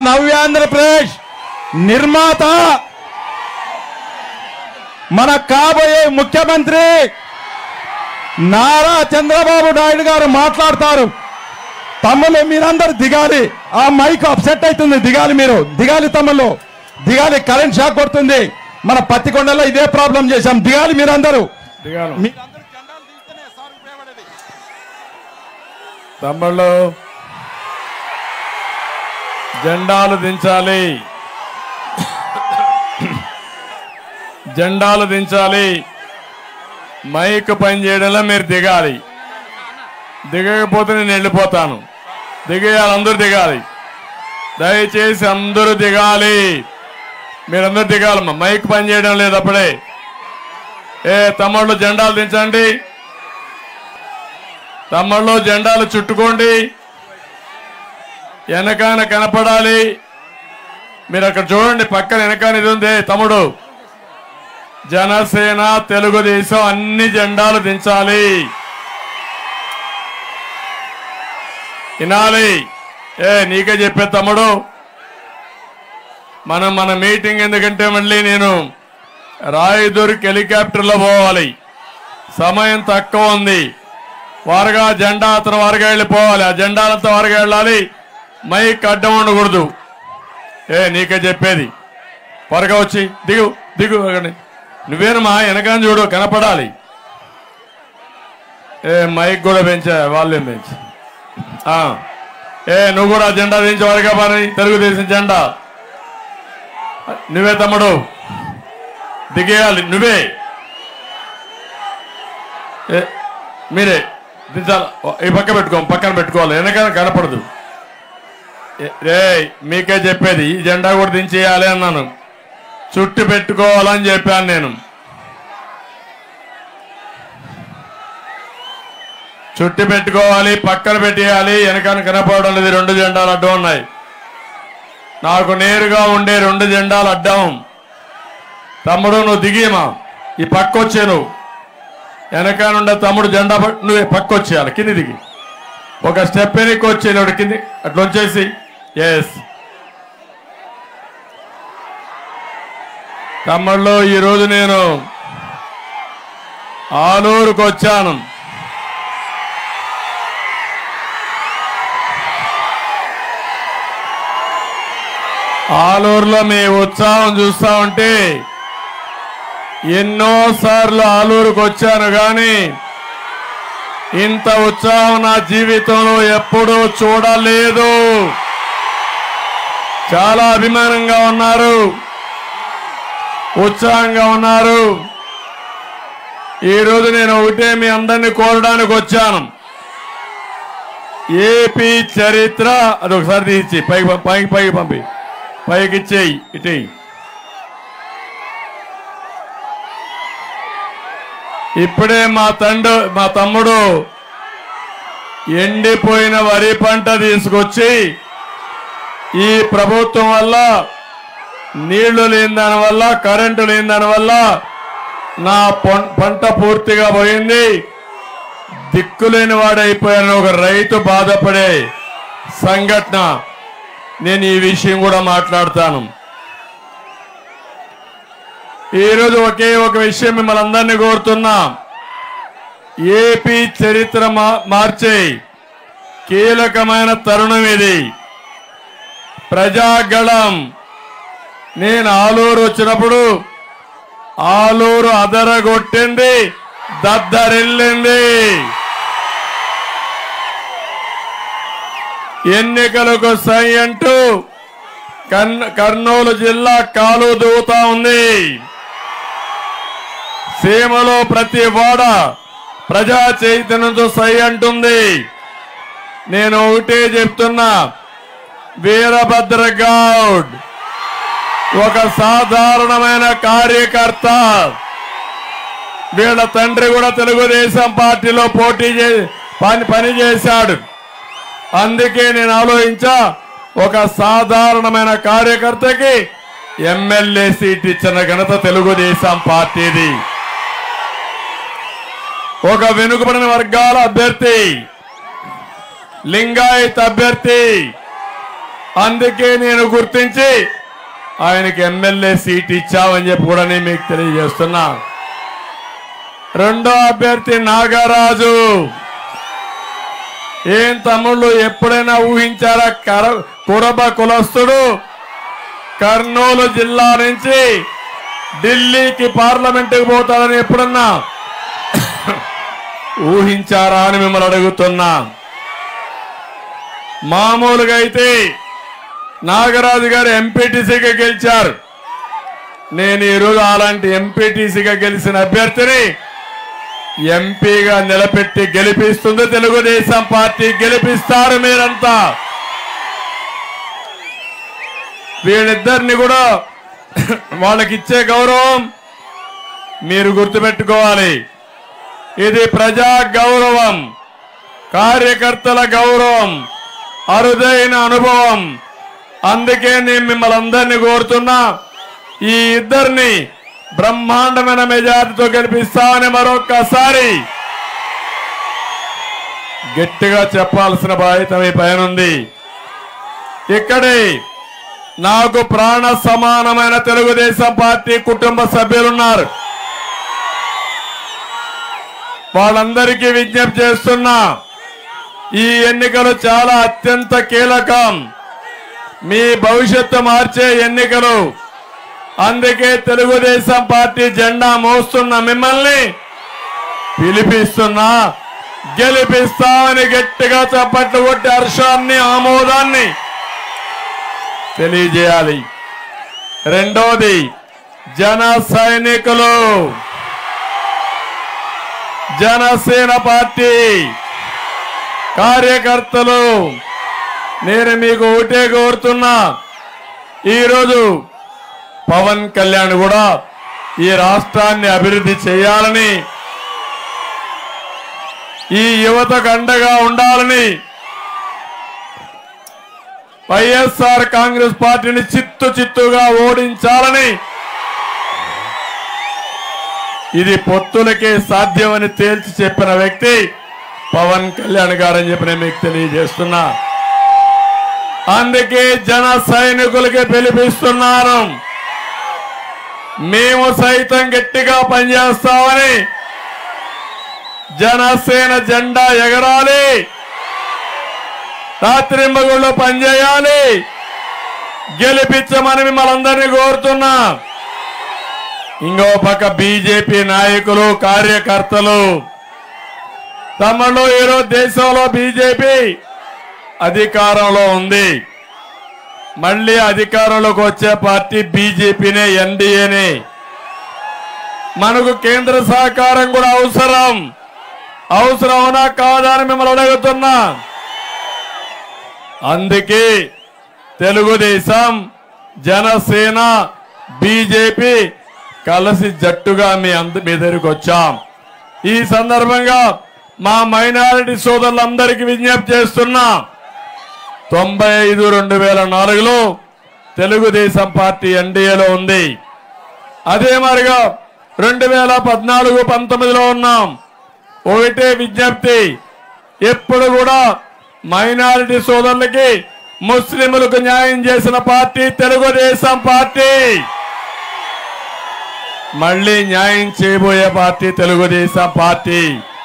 నవ్యాంధ్రప్రదేశ్ నిర్మాత మన కాబోయే ముఖ్యమంత్రి నారా చంద్రబాబు నాయుడు గారు మాట్లాడతారు తమ్ముళ్ళు మీరందరూ దిగాలి ఆ మైక్ అప్సెట్ అవుతుంది దిగాలి మీరు దిగాలి తమ్ముళ్ళు దిగాలి కరెంట్ షాక్ కొడుతుంది మన పత్తికొండలో ఇదే ప్రాబ్లం చేశాం దిగాలి మీరందరూ దిగాను మీరందరూ జెండాలు తీస్తేనే సార్ ఉపయోగపడేది. తమ్ముళ్ళు జెండాలు దించాలి జెండాలు దించాలి మైక్ పని చేయడంలో మీరు దిగాలి దిగకపోతే నేను వెళ్ళిపోతాను దిగేయాలి అందరూ దిగాలి దయచేసి అందరూ దిగాలి మీరందరూ దిగాలమ్మా మైక్ పని చేయడం లేదు అప్పుడే ఏ తమ్ముళ్ళు జెండాలు దించండి తమ్ముళ్ళు జెండాలు చుట్టుకోండి వెనకాన కనపడాలి మీరు అక్కడ చూడండి పక్కన వెనకాన ఇది ఉంది తమ్ముడు జనసేన తెలుగుదేశం అన్ని జెండాలు దించాలి వినాలి ఏ నీకే చెప్పే తమ్ముడు మనం మన మీటింగ్ ఎందుకంటే మళ్ళీ నేను రాయదుర్గ్ హెలికాప్టర్లో పోవాలి సమయం తక్కువ ఉంది వారుగా జెండా అతను వారుగా వెళ్ళిపోవాలి ఆ జెండాలంతా వారుగా వెళ్ళాలి మైక్ అడ్డం ఉండకూడదు ఏ నీకే చెప్పేది త్వరగా వచ్చి దిగు దిగు అక్కడి. నువ్వేనమ్మా వెనకాని చూడు కనపడాలి ఏ మైక్ కూడా పెంచా వాల్యూమ్ పెంచు ఆ. ఏ నువ్వు కూడా జెండా దించి వారుగా పని తెలుగుదేశం జెండా నువ్వే తమ్ముడు దిగేయాలి నువ్వే ఏ, మీరే దించాలి ఈ పక్క పెట్టుకో పక్కన పెట్టుకోవాలి వెనకాల కనపడదు ఏ, రే మీకే చెప్పేది ఈ జెండా కూడా దించేయాలి అన్నాను చుట్టు పెట్టుకోవాలని చెప్పాను నేను చుట్టు పెట్టుకోవాలి పక్కన పెట్టేయాలి వెనకాల కనపడడం లేదు రెండు జెండాలు అడ్డం ఉన్నాయి నాకు నేరుగా ఉండే రెండు జెండాలు అడ్డం తమ్ముడు నువ్వు దిగేమా ఈ పక్క వచ్చే నువ్వు వెనకానుండే తమ్ముడు జెండా పట్టు నువ్వే పక్క వచ్చేయాలి కింది దిగి ఒక స్టెప్ వెనక్కి వచ్చేయాడు కింది అట్లా వచ్చేసి ఎస్ తమ్ముళ్ళు ఈరోజు నేను ఆలూరుకు వచ్చాను ఆలూరులో మీ ఉత్సాహం చూస్తా ఉంటే ఎన్నోసార్లు ఆలూరుకు వచ్చాను కానీ ఇంత ఉత్సాహం నా జీవితంలో ఎప్పుడూ చూడలేదు చాలా అభిమానంగా ఉన్నారు ఉత్సాహంగా ఉన్నారు ఈరోజు నేను ఒకటే మీ అందరినీ కోరడానికి వచ్చాను ఏపీ చరిత్ర అది ఒకసారి తీసి పైకి పం- పైకి పైకి పంపి పైకి ఇచ్చేయి ఇటు ఇప్పుడే మా తండ్రి మా తమ్ముడు ఎండిపోయిన వరి పంట తీసుకొచ్చి ఈ ప్రభుత్వం వల్ల నీళ్లు లేని దాని వల్ల కరెంటు లేని దాని వల్ల నా పం- పంట పూర్తిగా పోయింది దిక్కులేని వాడైపోయాను ఒక రైతు బాధపడే సంఘటన నేను ఈ విషయం కూడా మాట్లాడతాను ఈరోజు ఒకే ఒక విషయం మిమ్మల్ని అందరినీ కోరుతున్నా ఏపీ చరిత్ర మా- మార్చే కీలకమైన తరుణం ఇది ప్రజాగళం నేను ఆలూరు వచ్చినప్పుడు ఆలూరు అదరగొట్టింది దద్దరిల్లింది ఎన్నికలకు సై అంటూ కన్ కర్నూలు జిల్లా కాలు దూతా ఉంది సీమలో ప్రతి వాడ ప్రజా చైతన్యంతో సై అంటుంది నేను ఒకటే చెప్తున్నా వీరభద్ర గౌడ్ ఒక సాధారణమైన కార్యకర్త వీళ్ళ తండ్రి కూడా తెలుగుదేశం పార్టీలో పోటీ చే పని పని చేశాడు అందుకే నేను ఆలోచించా ఒక సాధారణమైన కార్యకర్తకి ఎమ్మెల్యే సీట్ ఇచ్చిన ఘనత తెలుగుదేశం పార్టీది ఒక వెనుకబడిన వర్గాల అభ్యర్థి లింగాయత్ అభ్యర్థి అందుకే నేను గుర్తించి ఆయనకి ఎమ్మెల్యే సీట్ ఇచ్చామని చెప్పి కూడా నేను మీకు తెలియజేస్తున్నా రెండో అభ్యర్థి నాగరాజు ఏం తమ్ముళ్ళు ఎప్పుడైనా ఊహించారా కర కురబ కులస్తుడు కర్నూలు జిల్లా నుంచి ఢిల్లీకి పార్లమెంటుకు పోతాడని ఎప్పుడన్నా ఊహించారా అని మిమ్మల్ని అడుగుతున్నా మామూలుగా అయితే నాగరాజు గారు ఎంపీటీసీగా గెలిచారు నేను ఈరోజు అలాంటి ఎంపీటీసీగా గెలిచిన అభ్యర్థిని ఎంపీగా నిలబెట్టి గెలిపిస్తుంది తెలుగుదేశం పార్టీ గెలిపిస్తారు మీరంతా వీళ్ళిద్దరిని కూడా వాళ్ళకి ఇచ్చే గౌరవం మీరు గుర్తుపెట్టుకోవాలి ఇది ప్రజా గౌరవం కార్యకర్తల గౌరవం అరుదైన అనుభవం అందుకే నేను మిమ్మల్ని అందరినీ కోరుతున్నా ఈ ఇద్దరిని బ్రహ్మాండమైన మెజార్టీతో గెలిపిస్తామని మరొక్కసారి గట్టిగా చెప్పాల్సిన బాధ్యత మీ పైన ఉంది ఇక్కడే నాకు ప్రాణ సమానమైన తెలుగుదేశం పార్టీ కుటుంబ సభ్యులున్నారు వాళ్ళందరికీ విజ్ఞప్తి చేస్తున్నా ఈ ఎన్నికలు చాలా అత్యంత కీలకం మీ భవిష్యత్తు మార్చే ఎన్నికలు అందుకే తెలుగుదేశం పార్టీ జెండా మోస్తున్న మిమ్మల్ని పిలిపిస్తున్నా గెలిపిస్తామని గట్టిగా చప్పట్లు కొట్టి హర్షాన్ని ఆమోదాన్ని తెలియజేయాలి రెండోది జన సైనికులు జనసేన పార్టీ కార్యకర్తలు నేను మీకు ఒకటే కోరుతున్నా ఈరోజు పవన్ కళ్యాణ్ కూడా ఈ రాష్ట్రాన్ని అభివృద్ధి చేయాలని ఈ యువతకు అండగా ఉండాలని వైఎస్ఆర్ కాంగ్రెస్ పార్టీని చిత్తు చిత్తుగా ఓడించాలని ఇది పొత్తులకే సాధ్యమని తేల్చి చెప్పిన వ్యక్తి పవన్ కళ్యాణ్ గారని చెప్పి నేను మీకు తెలియజేస్తున్నా అందుకే జన సైనికులకి పిలిపిస్తున్నాను మేము సైతం గట్టిగా పనిచేస్తామని జనసేన జెండా ఎగరాలి రాత్రింబగుళ్ళు పనిచేయాలి గెలిపించమని మిమ్మల్ని అందరినీ కోరుతున్నా ఇంకో పక్క బీజేపీ నాయకులు కార్యకర్తలు తమలో ఈరోజు దేశంలో బీజేపీ అధికారంలో ఉంది మళ్ళీ అధికారంలోకి వచ్చే పార్టీ బీజేపీనే ఎన్డీఏనే మనకు కేంద్ర సహకారం కూడా అవసరం అవసరం అవునా కాదా అని మిమ్మల్ని అడుగుతున్నా అందుకే తెలుగుదేశం జనసేన బీజేపీ కలిసి జట్టుగా మీ అంద మీ దగ్గరికి వచ్చాం ఈ సందర్భంగా మా మైనారిటీ సోదరులందరికీ విజ్ఞప్తి చేస్తున్నా తొంభై ఐదు రెండు వేల నాలుగులో తెలుగుదేశం పార్టీ ఎన్డీఏలో ఉంది అదే మరిగా రెండు వేల పద్నాలుగు పంతొమ్మిదిలో ఉన్నాం ఒకటే విజ్ఞప్తి ఎప్పుడు కూడా మైనారిటీ సోదరులకి ముస్లింలకు న్యాయం చేసిన పార్టీ తెలుగుదేశం పార్టీ మళ్ళీ న్యాయం చేయబోయే పార్టీ తెలుగుదేశం పార్టీ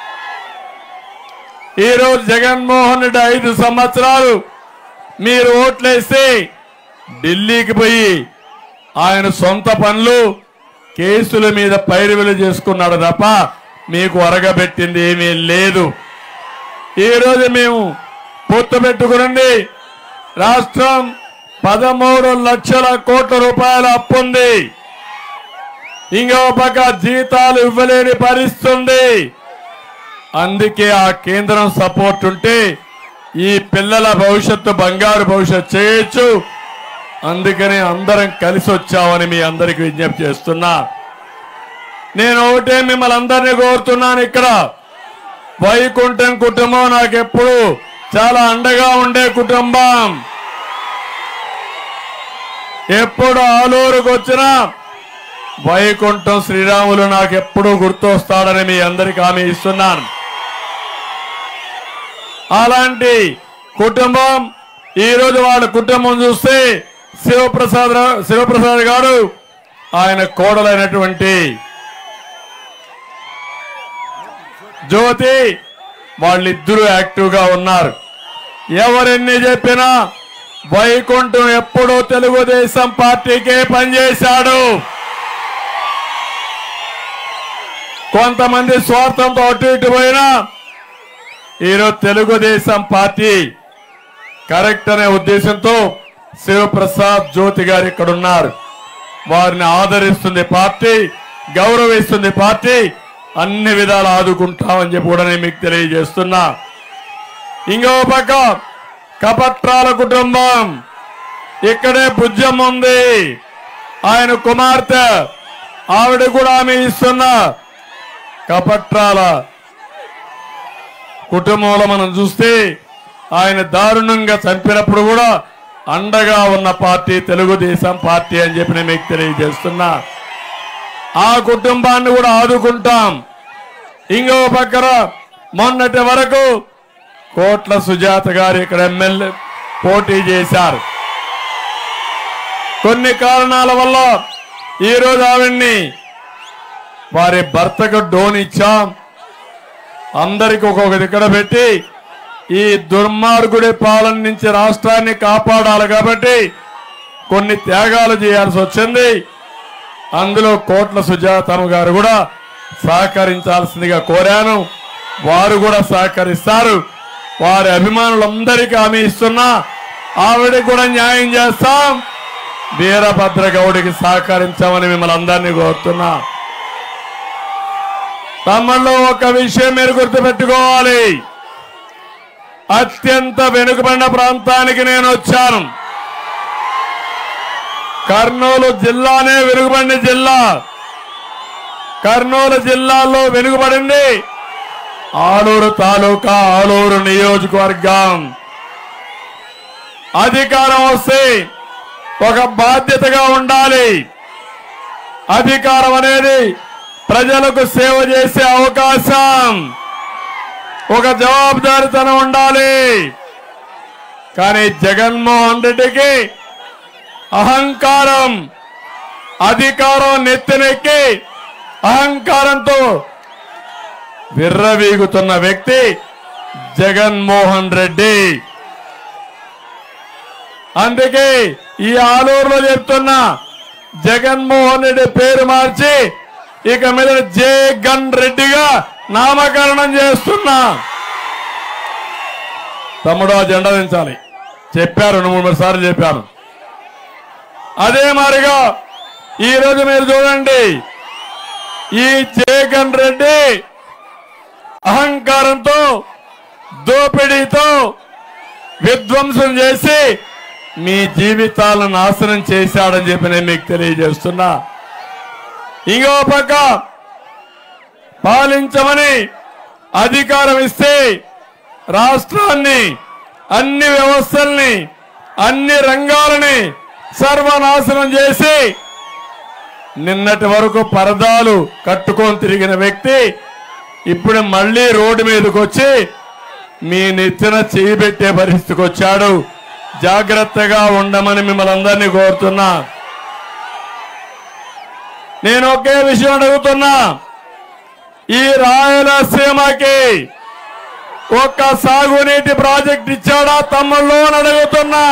ఈరోజు జగన్మోహన్ రెడ్డి ఐదు సంవత్సరాలు మీరు ఓట్లేస్తే ఢిల్లీకి పోయి ఆయన సొంత పనులు కేసుల మీద పైరువిలు చేసుకున్నాడు తప్ప మీకు అరగబెట్టింది ఏమీ లేదు ఈరోజు మేము పొత్తు పెట్టుకునండి రాష్ట్రం పదమూడు లక్షల కోట్ల రూపాయల అప్పుంది ఇంకో పక్క జీతాలు ఇవ్వలేని పరిస్థితి ఉంది అందుకే ఆ కేంద్రం సపోర్ట్ ఉంటే ఈ పిల్లల భవిష్యత్తు బంగారు భవిష్యత్తు చేయొచ్చు అందుకని అందరం కలిసి వచ్చామని మీ అందరికి విజ్ఞప్తి చేస్తున్నా నేను ఒకటే మిమ్మల్ని అందరినీ కోరుతున్నాను ఇక్కడ వైకుంఠం కుటుంబం నాకు ఎప్పుడు చాలా అండగా ఉండే కుటుంబం ఎప్పుడు ఆలూరుకు వచ్చినా వైకుంఠం శ్రీరాములు నాకు ఎప్పుడూ గుర్తొస్తాడని మీ అందరికి హామీ ఇస్తున్నాను అలాంటి కుటుంబం ఈ రోజు వాళ్ళ కుటుంబం చూస్తే శివప్రసాద్ రా- శివప్రసాద్ గారు ఆయన కోడలైనటువంటి జ్యోతి వాళ్ళిద్దరూ యాక్టివ్ గా ఉన్నారు ఎవరెన్ని చెప్పినా వైకుంఠం ఎప్పుడూ తెలుగుదేశం పార్టీకే పనిచేశాడు కొంతమంది స్వార్థంతో అటు ఇటు పోయినా ఈరోజు తెలుగుదేశం పార్టీ కరెక్ట్ అనే ఉద్దేశంతో శివప్రసాద్ జ్యోతి గారు ఇక్కడ ఉన్నారు వారిని ఆదరిస్తుంది పార్టీ గౌరవిస్తుంది పార్టీ అన్ని విధాలు ఆదుకుంటామని చెప్పి కూడా నేను మీకు తెలియజేస్తున్నా ఇంకో పక్క కపట్రాల కుటుంబం ఇక్కడే భుజం ఉంది ఆయన కుమార్తె ఆవిడ కూడా ఆమె ఇస్తున్న కపట్రాల కుటుంబంలో మనం చూస్తే ఆయన దారుణంగా చంపినప్పుడు కూడా అండగా ఉన్న పార్టీ తెలుగుదేశం పార్టీ అని చెప్పి నేను మీకు తెలియజేస్తున్నా ఆ కుటుంబాన్ని కూడా ఆదుకుంటాం ఇంకో పక్కన మొన్నటి వరకు కోట్ల సుజాత గారు ఇక్కడ ఎమ్మెల్యే పోటీ చేశారు కొన్ని కారణాల వల్ల ఈ రోజు ఆవిడ్ని వారి భర్తకు డోన్ ఇచ్చాం అందరికి ఒక్కొక్క దగ్గర పెట్టి ఈ దుర్మార్గుడి పాలన నుంచి రాష్ట్రాన్ని కాపాడాలి కాబట్టి కొన్ని త్యాగాలు చేయాల్సి వచ్చింది అందులో కోట్ల సుజాతమ్మ గారు కూడా సహకరించాల్సిందిగా కోరాను వారు కూడా సహకరిస్తారు వారి అభిమానులందరికీ హామీ ఇస్తున్నా ఆవిడకి కూడా న్యాయం చేస్తాం వీరభద్ర గౌడికి సహకరించామని మిమ్మల్ని అందరినీ కోరుతున్నా తమ్ముళ్ళు ఒక విషయం మీరు గుర్తుపెట్టుకోవాలి అత్యంత వెనుకబడిన ప్రాంతానికి నేను వచ్చాను కర్నూలు జిల్లానే వెనుకబడిన జిల్లా కర్నూలు జిల్లాలో వెనుకబడింది ఆలూరు తాలూకా ఆలూరు నియోజకవర్గం అధికారం వస్తే ఒక బాధ్యతగా ఉండాలి అధికారం అనేది ప్రజలకు సేవ చేసే అవకాశం ఒక జవాబుదారితనం ఉండాలి కానీ జగన్మోహన్ రెడ్డికి అహంకారం అధికారం నెత్తినెక్కి అహంకారంతో విర్రవీగుతున్న వ్యక్తి జగన్మోహన్ రెడ్డి అందుకే ఈ ఆలూరులో చెప్తున్నా జగన్మోహన్ రెడ్డి పేరు మార్చి ఇక మీద జగన్ రెడ్డిగా నామకరణం చేస్తున్నా తమ్ముడు ఆ జెండా దించాలి చెప్పారు రెండు మూడు సార్లు చెప్పాను అదే మారిగా ఈ రోజు మీరు చూడండి ఈ జగన్ రెడ్డి అహంకారంతో దోపిడీతో విధ్వంసం చేసి మీ జీవితాలను నాశనం చేశాడని చెప్పి నేను మీకు తెలియజేస్తున్నా ఇంకో పక్క పాలించమని అధికారం ఇస్తే రాష్ట్రాన్ని అన్ని వ్యవస్థల్ని అన్ని రంగాలని సర్వనాశనం చేసి నిన్నటి వరకు పరదాలు కట్టుకొని తిరిగిన వ్యక్తి ఇప్పుడు మళ్ళీ రోడ్డు మీదకి వచ్చి మీ నెత్తిన చేయి పెట్టే పరిస్థితికి వచ్చాడు జాగ్రత్తగా ఉండమని మిమ్మల్ని అందరినీ కోరుతున్నా నేను ఒకే విషయం అడుగుతున్నా ఈ రాయలసీమకి ఒక్క సాగునీటి ప్రాజెక్ట్ ఇచ్చాడా తమ్ముళ్ళు అని అడుగుతున్నా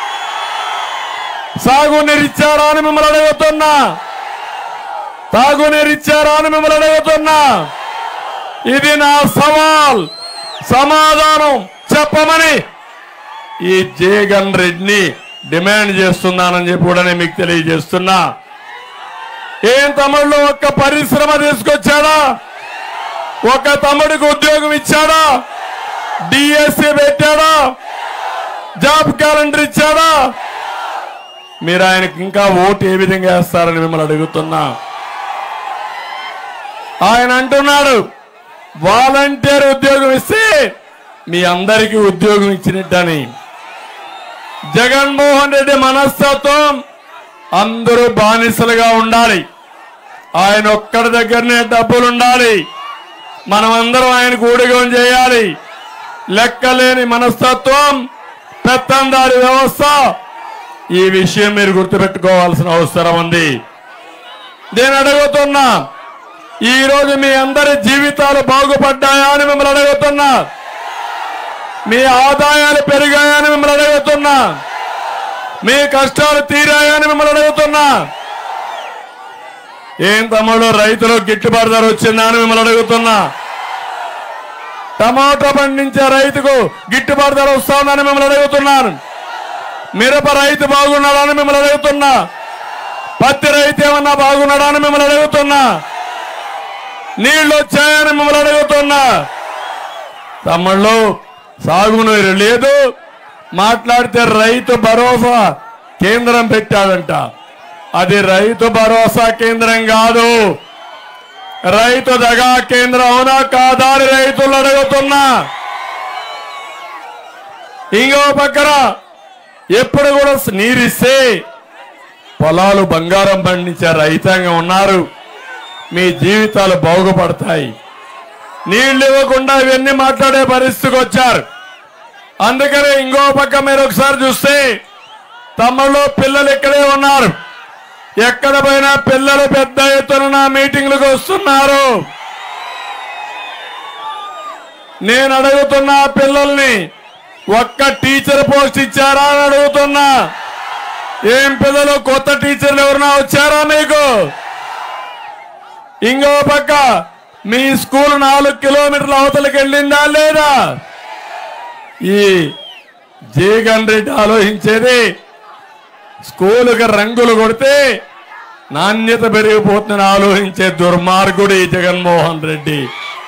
సాగునీరు ఇచ్చారా అని మిమ్మల్ని అడుగుతున్నా తాగునీరు ఇచ్చారా అని మిమ్మల్ని అడుగుతున్నా ఇది నా సవాల్ సమాధానం చెప్పమని ఈ జగన్ రెడ్డిని డిమాండ్ చేస్తున్నానని చెప్పి కూడా నేను మీకు తెలియజేస్తున్నా ఏం తమ్ముళ్ళు ఒక్క పరిశ్రమ తీసుకొచ్చాడా ఒక తమ్ముడికి ఉద్యోగం ఇచ్చాడా డిఎస్సి పెట్టాడా జాబ్ క్యాలెండర్ ఇచ్చాడా మీరు ఆయనకి ఇంకా ఓటు ఏ విధంగా వేస్తారని మిమ్మల్ని అడుగుతున్నా ఆయన అంటున్నాడు వాలంటీర్ ఉద్యోగం ఇస్తే మీ అందరికీ ఉద్యోగం ఇచ్చినట్టని జగన్మోహన్ రెడ్డి మనస్తత్వం అందరూ బానిసలుగా ఉండాలి ఆయన ఒక్కడి దగ్గరనే డబ్బులు ఉండాలి మనమందరం ఆయనకు ఊడిగం చేయాలి లెక్కలేని మనస్తత్వం పెత్తందారి వ్యవస్థ ఈ విషయం మీరు గుర్తుపెట్టుకోవాల్సిన అవసరం ఉంది నేను అడుగుతున్నా ఈ రోజు మీ అందరి జీవితాలు బాగుపడ్డాయా అని మిమ్మల్ని అడుగుతున్నా మీ ఆదాయాలు పెరిగాయని మిమ్మల్ని అడుగుతున్నా మీ కష్టాలు తీరాయని మిమ్మల్ని అడుగుతున్నా ఏం తమ్ముడు రైతులకు గిట్టుబాటు ధర వచ్చిందా అని మిమ్మల్ని అడుగుతున్నా టమాటో పండించే రైతుకు గిట్టుబాటు ధర వస్తుందని మిమ్మల్ని అడుగుతున్నాను మిరప రైతు బాగున్నాడని మిమ్మల్ని అడుగుతున్నా పత్తి రైతు ఏమన్నా బాగున్నాడని మిమ్మల్ని అడుగుతున్నా నీళ్లు వచ్చాయని మిమ్మల్ని అడుగుతున్నా తమ్ముళ్ళు సాగునీరు లేదు మాట్లాడితే రైతు భరోసా కేంద్రం పెట్టాడంట అది రైతు భరోసా కేంద్రం కాదు రైతు దగా కేంద్రం అవునా కాదా అని రైతులు అడుగుతున్నా ఇంకో పక్కన ఎప్పుడు కూడా నీరిస్తే పొలాలు బంగారం పండించే రైతాంగం ఉన్నారు మీ జీవితాలు బాగుపడతాయి నీళ్లు ఇవ్వకుండా ఇవన్నీ మాట్లాడే పరిస్థితికి వచ్చారు అందుకనే ఇంకో పక్క మీరు ఒకసారి చూస్తే తమ్ముళ్ళు పిల్లలు ఇక్కడే ఉన్నారు ఎక్కడ పోయినా పిల్లలు పెద్ద ఎత్తున నా మీటింగ్లకు వస్తున్నారు నేను అడుగుతున్నా ఆ పిల్లల్ని ఒక్క టీచర్ పోస్ట్ ఇచ్చారా అని అడుగుతున్నా ఏం పిల్లలు కొత్త టీచర్లు ఎవరైనా వచ్చారా మీకు ఇంకో పక్క మీ స్కూల్ నాలుగు కిలోమీటర్ల అవతలకి వెళ్ళిందా లేదా ఈ జగన్ రెడ్డి ఆలోచించేది స్కూలుకి రంగులు కొడితే నాణ్యత పెరిగిపోతుందని ఆలోచించే దుర్మార్గుడు ఈ జగన్మోహన్ రెడ్డి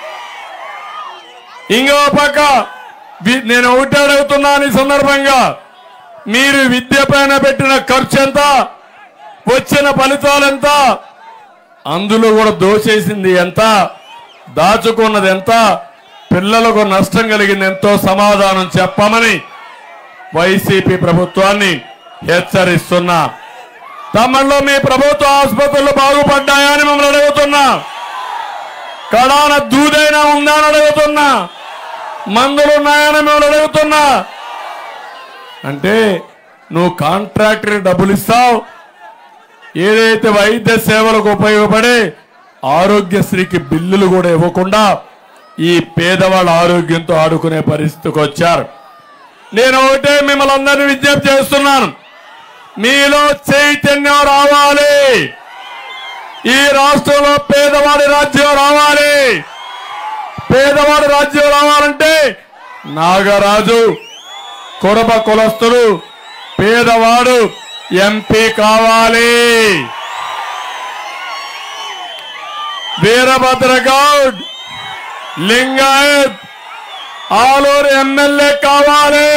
ఇంకో పక్క వి- నేను ఒకటి అడుగుతున్నాను ఈ సందర్భంగా మీరు విద్య పైన పెట్టిన ఖర్చు ఎంత వచ్చిన ఫలితాలు ఎంత అందులో కూడా దోచేసింది ఎంత దాచుకున్నది ఎంత పిల్లలకు నష్టం కలిగింది ఎంతో సమాధానం చెప్పమని వైసీపీ ప్రభుత్వాన్ని హెచ్చరిస్తున్నా తమలో మీ ప్రభుత్వ ఆసుపత్రులు బాగుపడ్డాయా అని మిమ్మల్ని అడుగుతున్నా కడాన దూదైనా ఉందా అని అడుగుతున్నా మందులు ఉన్నాయని మిమ్మల్ని అడుగుతున్నా అంటే నువ్వు కాంట్రాక్టర్ డబ్బులు ఇస్తావు ఏదైతే వైద్య సేవలకు ఉపయోగపడే ఆరోగ్యశ్రీకి బిల్లులు కూడా ఇవ్వకుండా ఈ పేదవాళ్ళ ఆరోగ్యంతో ఆడుకునే పరిస్థితికి వచ్చారు నేను ఒకటే మిమ్మల్ని అందరినీ విజ్ఞప్తి చేస్తున్నాను మీలో చైతన్యం రావాలి ఈ రాష్ట్రంలో పేదవాడి రాజ్యం రావాలి పేదవాడి రాజ్యం రావాలంటే నాగరాజు కురబ కులస్తులు పేదవాడు ఎంపీ కావాలి వీరభద్ర గౌడ్ లింగాయత్ ఆలూరు ఎమ్మెల్యే కావాలి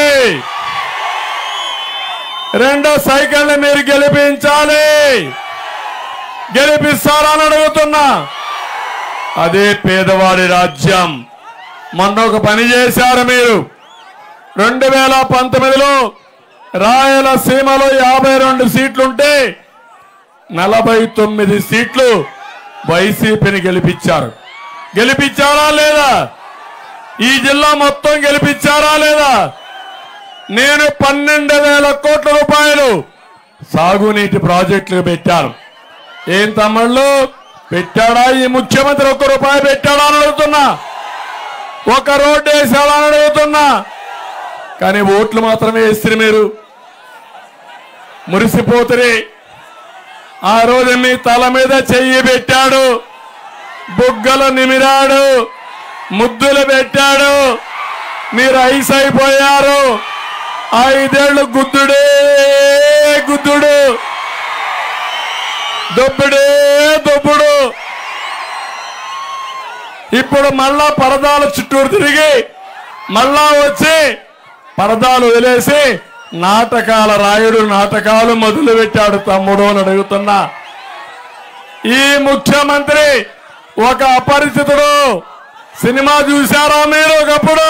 రెండో సైకిల్ని మీరు గెలిపించాలి గెలిపిస్తారని అడుగుతున్నా అదే పేదవాడి రాజ్యం మొన్న ఒక పని చేశారు మీరు రెండు వేల పంతొమ్మిదిలో రాయలసీమలో యాభై రెండు సీట్లుంటే నలభై తొమ్మిది సీట్లు వైసీపీని గెలిపించారు గెలిపించారా లేదా ఈ జిల్లా మొత్తం గెలిపించారా లేదా నేను పన్నెండు వేల కోట్ల రూపాయలు సాగునీటి ప్రాజెక్టులు పెట్టాను ఏం తమ్ముళ్ళు పెట్టాడా ఈ ముఖ్యమంత్రి ఒక్క రూపాయి పెట్టాడా అని అడుగుతున్నా ఒక రోడ్డు వేసాడా అని అడుగుతున్నా కానీ ఓట్లు మాత్రమే వేస్తారు మీరు మురిసిపోతురి ఆ రోజు మీ తల మీద చెయ్యి పెట్టాడు బుగ్గలు నిమిరాడు ముద్దులు పెట్టాడు మీరు ఐస్ అయిపోయారు ఐదేళ్లు గుద్దుడే గుద్దుడు దొబ్బుడే దొబ్బుడు ఇప్పుడు మళ్ళా పరదాల చుట్టూరు తిరిగి మళ్ళా వచ్చి పరదాలు వదిలేసి నాటకాల రాయుడు నాటకాలు మొదలు పెట్టాడు తమ్ముడు అని అడుగుతున్నా ఈ ముఖ్యమంత్రి ఒక అపరిచితుడు సినిమా చూశారా మీరు ఒకప్పుడు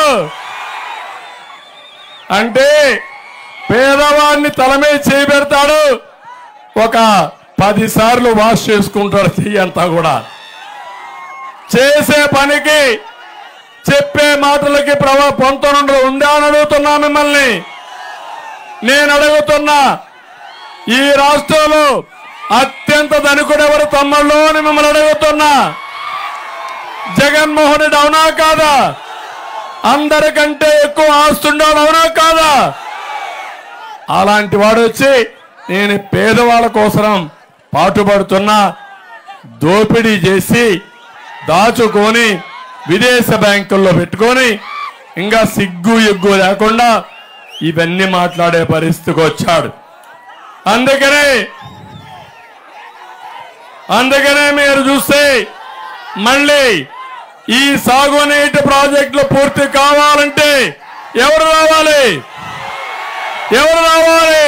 అంటే పేదవాడిని తల మీద చేయి పెడతాడు ఒక పది సార్లు వాష్ చేసుకుంటాడు చెయ్యి అంతా కూడా చేసే పనికి చెప్పే మాటలకి ప్రభా పొంతనుండ్రు ఉందా అని అడుగుతున్నా మిమ్మల్ని నేను అడుగుతున్నా ఈ రాష్ట్రంలో అత్యంత ధనికుడు ఎవరు తమ్ముళ్ళు అని మిమ్మల్ని అడుగుతున్నా జగన్మోహన్ రెడ్డి అవునా కాదా అందరికంటే ఎక్కువ ఆస్తుండేవాడు అవునా కాదా అలాంటి వాడు వచ్చి నేను పేదవాళ్ళ కోసం పాటుపడుతున్నా దోపిడీ చేసి దాచుకొని విదేశ బ్యాంకుల్లో పెట్టుకొని ఇంకా సిగ్గు ఎగ్గు లేకుండా ఇవన్నీ మాట్లాడే పరిస్థితికి వచ్చాడు అందుకనే అందుకనే మీరు చూస్తే మళ్ళీ ఈ సాగునీటి ప్రాజెక్టులు పూర్తి కావాలంటే ఎవరు రావాలి ఎవరు రావాలి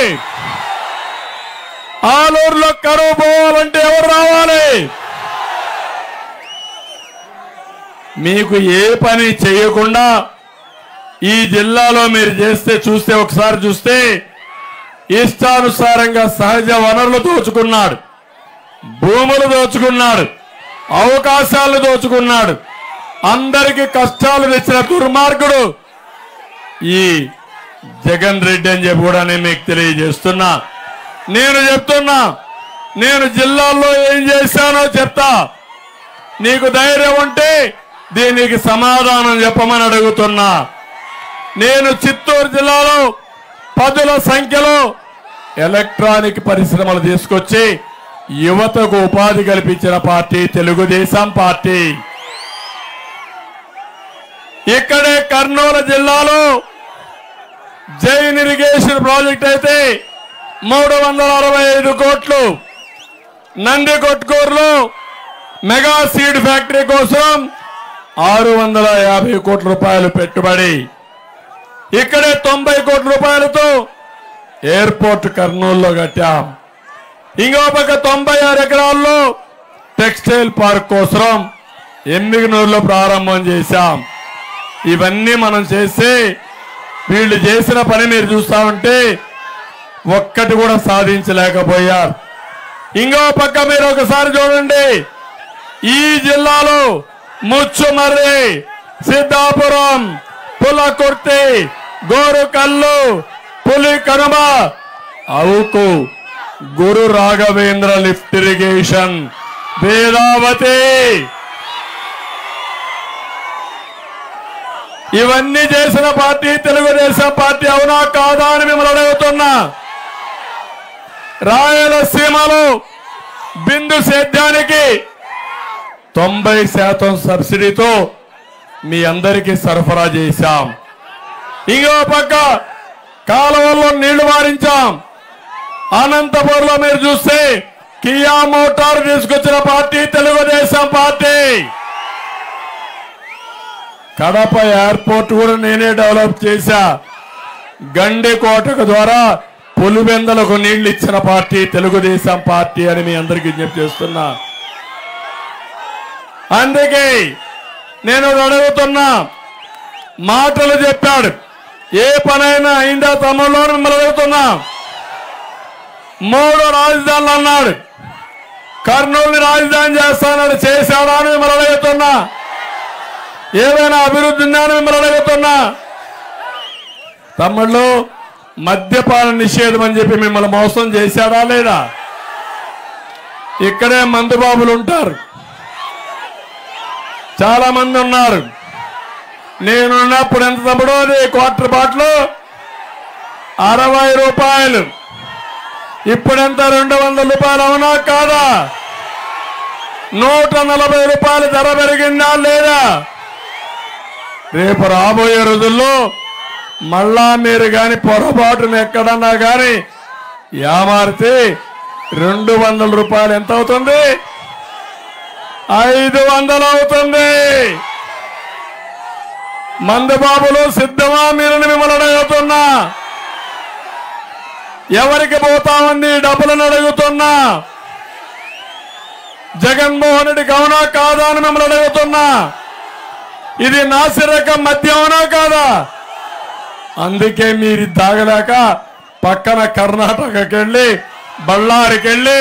ఆలూరులో కరువు పోవాలంటే ఎవరు రావాలి మీకు ఏ పని చేయకుండా ఈ జిల్లాలో మీరు చేస్తే చూస్తే ఒకసారి చూస్తే ఇష్టానుసారంగా సహజ వనరులు దోచుకున్నాడు భూములు దోచుకున్నాడు అవకాశాలు దోచుకున్నాడు అందరికి కష్టాలు తెచ్చిన దుర్మార్గుడు ఈ జగన్ రెడ్డి అని చెప్పి కూడా నేను మీకు తెలియజేస్తున్నా నేను చెప్తున్నా నేను జిల్లాల్లో ఏం చేశానో చెప్తా నీకు ధైర్యం ఉంటే దీనికి సమాధానం చెప్పమని అడుగుతున్నా నేను చిత్తూరు జిల్లాలో పదుల సంఖ్యలో ఎలక్ట్రానిక్ పరిశ్రమలు తీసుకొచ్చి యువతకు ఉపాధి కల్పించిన పార్టీ తెలుగుదేశం పార్టీ ఇక్కడే కర్నూలు జిల్లాలో జైన్ ఇరిగేషన్ ప్రాజెక్ట్ అయితే మూడు వందల అరవై ఐదు కోట్లు నంది కొట్కూరులో మెగా సీడ్ ఫ్యాక్టరీ కోసం ఆరు వందల యాభై కోట్ల రూపాయలు పెట్టుబడి ఇక్కడే తొంభై కోట్ల రూపాయలతో ఎయిర్పోర్ట్ కర్నూలులో కట్టాం ఇంకో పక్క తొంభై ఆరు ఎకరాల్లో టెక్స్టైల్ పార్క్ కోసం ఎమ్మిగనూరులో ప్రారంభం చేశాం ఇవన్నీ మనం చేస్తే వీళ్ళు చేసిన పని మీరు చూస్తా ఉంటే ఒక్కటి కూడా సాధించలేకపోయారు ఇంకో పక్క మీరు ఒకసారి చూడండి ఈ జిల్లాలో ముచ్చుమర్రి సిద్ధాపురం పులకుర్తి గోరుకల్లు పులి కనుమ అవుకు గురు రాఘవేంద్ర లిఫ్ట్ ఇరిగేషన్ వేదావతి ఇవన్నీ చేసిన పార్టీ తెలుగుదేశం పార్టీ అవునా కాదా అని మిమ్మల్ని అడుగుతున్నా రాయలసీమలో బిందు సేద్యానికి తొంభై శాతం సబ్సిడీతో మీ అందరికీ సరఫరా చేశాం ఇంకో పక్క కాలువల్లో నీళ్లు మారించాం అనంతపురంలో మీరు చూస్తే కియా మోటార్ తీసుకొచ్చిన party Telugu Desam party Kadapa airport కూడా నేనే డెవలప్ చేశా గండికోటకు ద్వారా పులివెందలకు నీళ్లు ఇచ్చిన పార్టీ తెలుగుదేశం పార్టీ అని మీ అందరికీ విజ్ఞప్తి చేస్తున్నా అందుకే నేను అడుగుతున్నా మాటలు చెప్పాడు ఏ పనైనా అయిందా తమ్ముళ్ళు అని మిమ్మల్ని అడుగుతున్నా మూడు రాజధానులు అన్నాడు కర్నూలుని రాజధాని చేస్తానని చేశాడా అని మిమ్మల్ని అడుగుతున్నా ఏమైనా అభివృద్ధి ఉందా అని మిమ్మల్ని అడుగుతున్నా తమ్ముళ్ళు మద్యపాన నిషేధం అని చెప్పి మిమ్మల్ని మోసం చేశాడా లేదా ఇక్కడే మందుబాబులు ఉంటారు చాలా మంది ఉన్నారు నేనున్నప్పుడు ఎంత తమ్ముడు అది క్వార్టర్ బాటిల్ అరవై రూపాయలు ఇప్పుడెంత రెండు వందల రూపాయలు అవునా కాదా నూట నలభై రూపాయలు ధర పెరిగిందా లేదా రేపు రాబోయే రోజుల్లో మళ్ళా మీరు గాని పొరపాటున ఎక్కడన్నా గాని యామారితే రెండు వందల రూపాయలు ఎంత అవుతుంది ఐదు వందలు అవుతుంది మందుబాబులు సిద్ధమా మీరు మిమ్మల్ని అడుగుతున్నా ఎవరికి పోతామంది డబ్బులను అడుగుతున్నా జగన్మోహన్ రెడ్డి అవునా కాదా అని మిమ్మల్ని అడుగుతున్నా ఇది నాసిరకం మద్యం అవునా కాదా అందుకే మీరు దాగలేక పక్కన కర్ణాటకకి వెళ్ళి బళ్ళారికి వెళ్ళి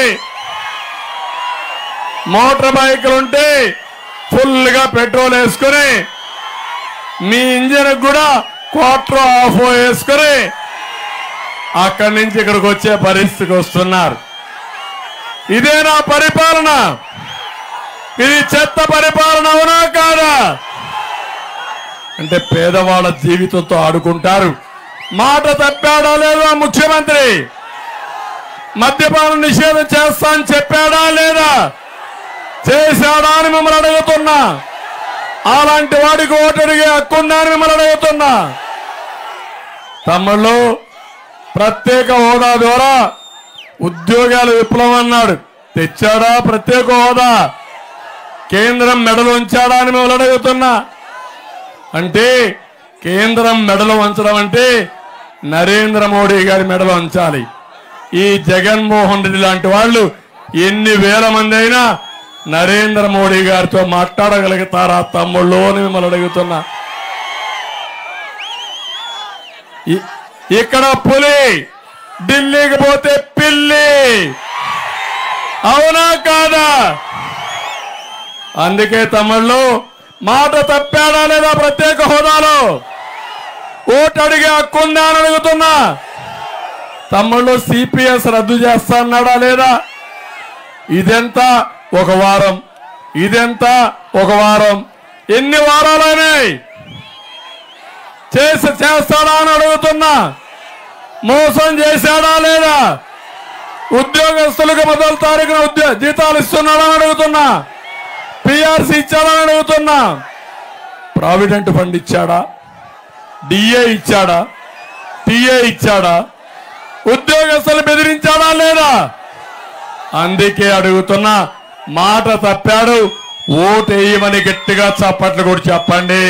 మోటార్ బైకులు ఉంటే ఫుల్ గా పెట్రోల్ వేసుకుని మీ ఇంజిన్ కూడా క్వార్టర్ ఆఫ్ వేసుకుని అక్కడి నుంచి ఇక్కడికి వచ్చే పరిస్థితికి వస్తున్నారు ఇదే నా పరిపాలన ఇది చెత్త పరిపాలన అవునా కాదా అంటే పేదవాళ్ళ జీవితంతో ఆడుకుంటారు మాట తప్పాడా లేదా ముఖ్యమంత్రి మద్యపాన నిషేధం చేస్తా అని చెప్పాడా లేదా చేశాడా అని మిమ్మల్ని అడుగుతున్నా అలాంటి వాడికి ఓటు అడిగే హక్కు ఉందా అని మిమ్మల్ని అడుగుతున్నా తమ్ముళ్ళు ప్రత్యేక హోదా ద్వారా ఉద్యోగాల విప్లవం అన్నాడు తెచ్చాడా ప్రత్యేక హోదా కేంద్రం మెడలు ఉంచాడా అని మిమ్మల్ని అడుగుతున్నా అంటే కేంద్రం మెడలు వంచడం అంటే నరేంద్ర మోడీ గారి మెడలు ఉంచాలి ఈ జగన్మోహన్ రెడ్డి లాంటి వాళ్ళు ఎన్ని వేల మంది అయినా నరేంద్ర మోడీ గారితో మాట్లాడగలుగుతారా తమ్ముళ్ళు అని మిమ్మల్ని అడుగుతున్నా ఇ- ఇక్కడ పులి ఢిల్లీకి పోతే పిల్లి అవునా కాదా అందుకే తమ్ముళ్ళు మాట తప్పాడా లేదా ప్రత్యేక హోదాలో ఓటు అడిగే హక్కు ఉందా అని అడుగుతున్నా తమ్ముళ్ళు సిపిఎస్ రద్దు చేస్తా అన్నాడా లేదా ఇదెంత ఒక వారం ఇదెంత ఒక వారం ఎన్ని వారాలైనాయి చేసి చేస్తాడా అని అడుగుతున్నా మోసం చేశాడా లేదా ఉద్యోగస్తులకు మొదటి తారీఖున ఉద్యో జీతాలు ఇస్తున్నాడా అని అడుగుతున్నా పిఆర్సీ ఇచ్చాడా అని అడుగుతున్నా ప్రావిడెంట్ ఫండ్ ఇచ్చాడా డిఏ ఇచ్చాడా టిఏ ఇచ్చాడా ఉద్యోగస్తులు బెదిరించాడా లేదా అందుకే అడుగుతున్నా మాట తప్పాడు ఓటు వేయమని గట్టిగా చప్పట్లు కూడా చెప్పండి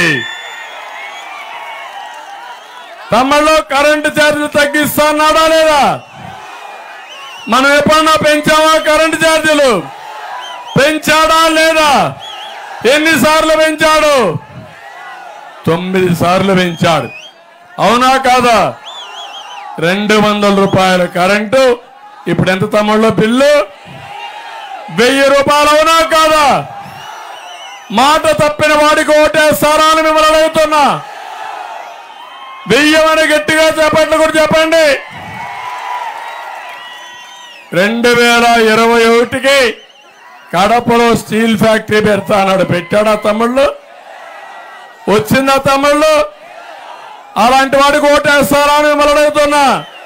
తమ్ముళ్ళు కరెంటు ఛార్జీలు తగ్గిస్తా అన్నాడా లేదా మనం ఎప్పుడన్నా పెంచామా కరెంటు ఛార్జీలు పెంచాడా లేదా ఎన్నిసార్లు పెంచాడు తొమ్మిది సార్లు పెంచాడు అవునా కాదా రెండు వందల రూపాయల కరెంటు ఇప్పుడు ఎంత తమ్ముళ్ళు బిల్లు వెయ్యి రూపాయలు అవునా కాదా మాట తప్పిన వాడికి ఓటేస్తారా అని మిమ్మల్ని అడుగుతున్నా వెయ్యమని గట్టిగా చెప్పట్లు కూడా చెప్పండి రెండు వేల ఇరవై ఒకటికి కడపలో స్టీల్ ఫ్యాక్టరీ పెడతా అన్నాడు పెట్టాడా తమ్ముళ్ళు వచ్చిందా తమ్ముళ్ళు అలాంటి వాడికి ఓటేస్తారా అని మిమ్మల్ని అడుగుతున్నా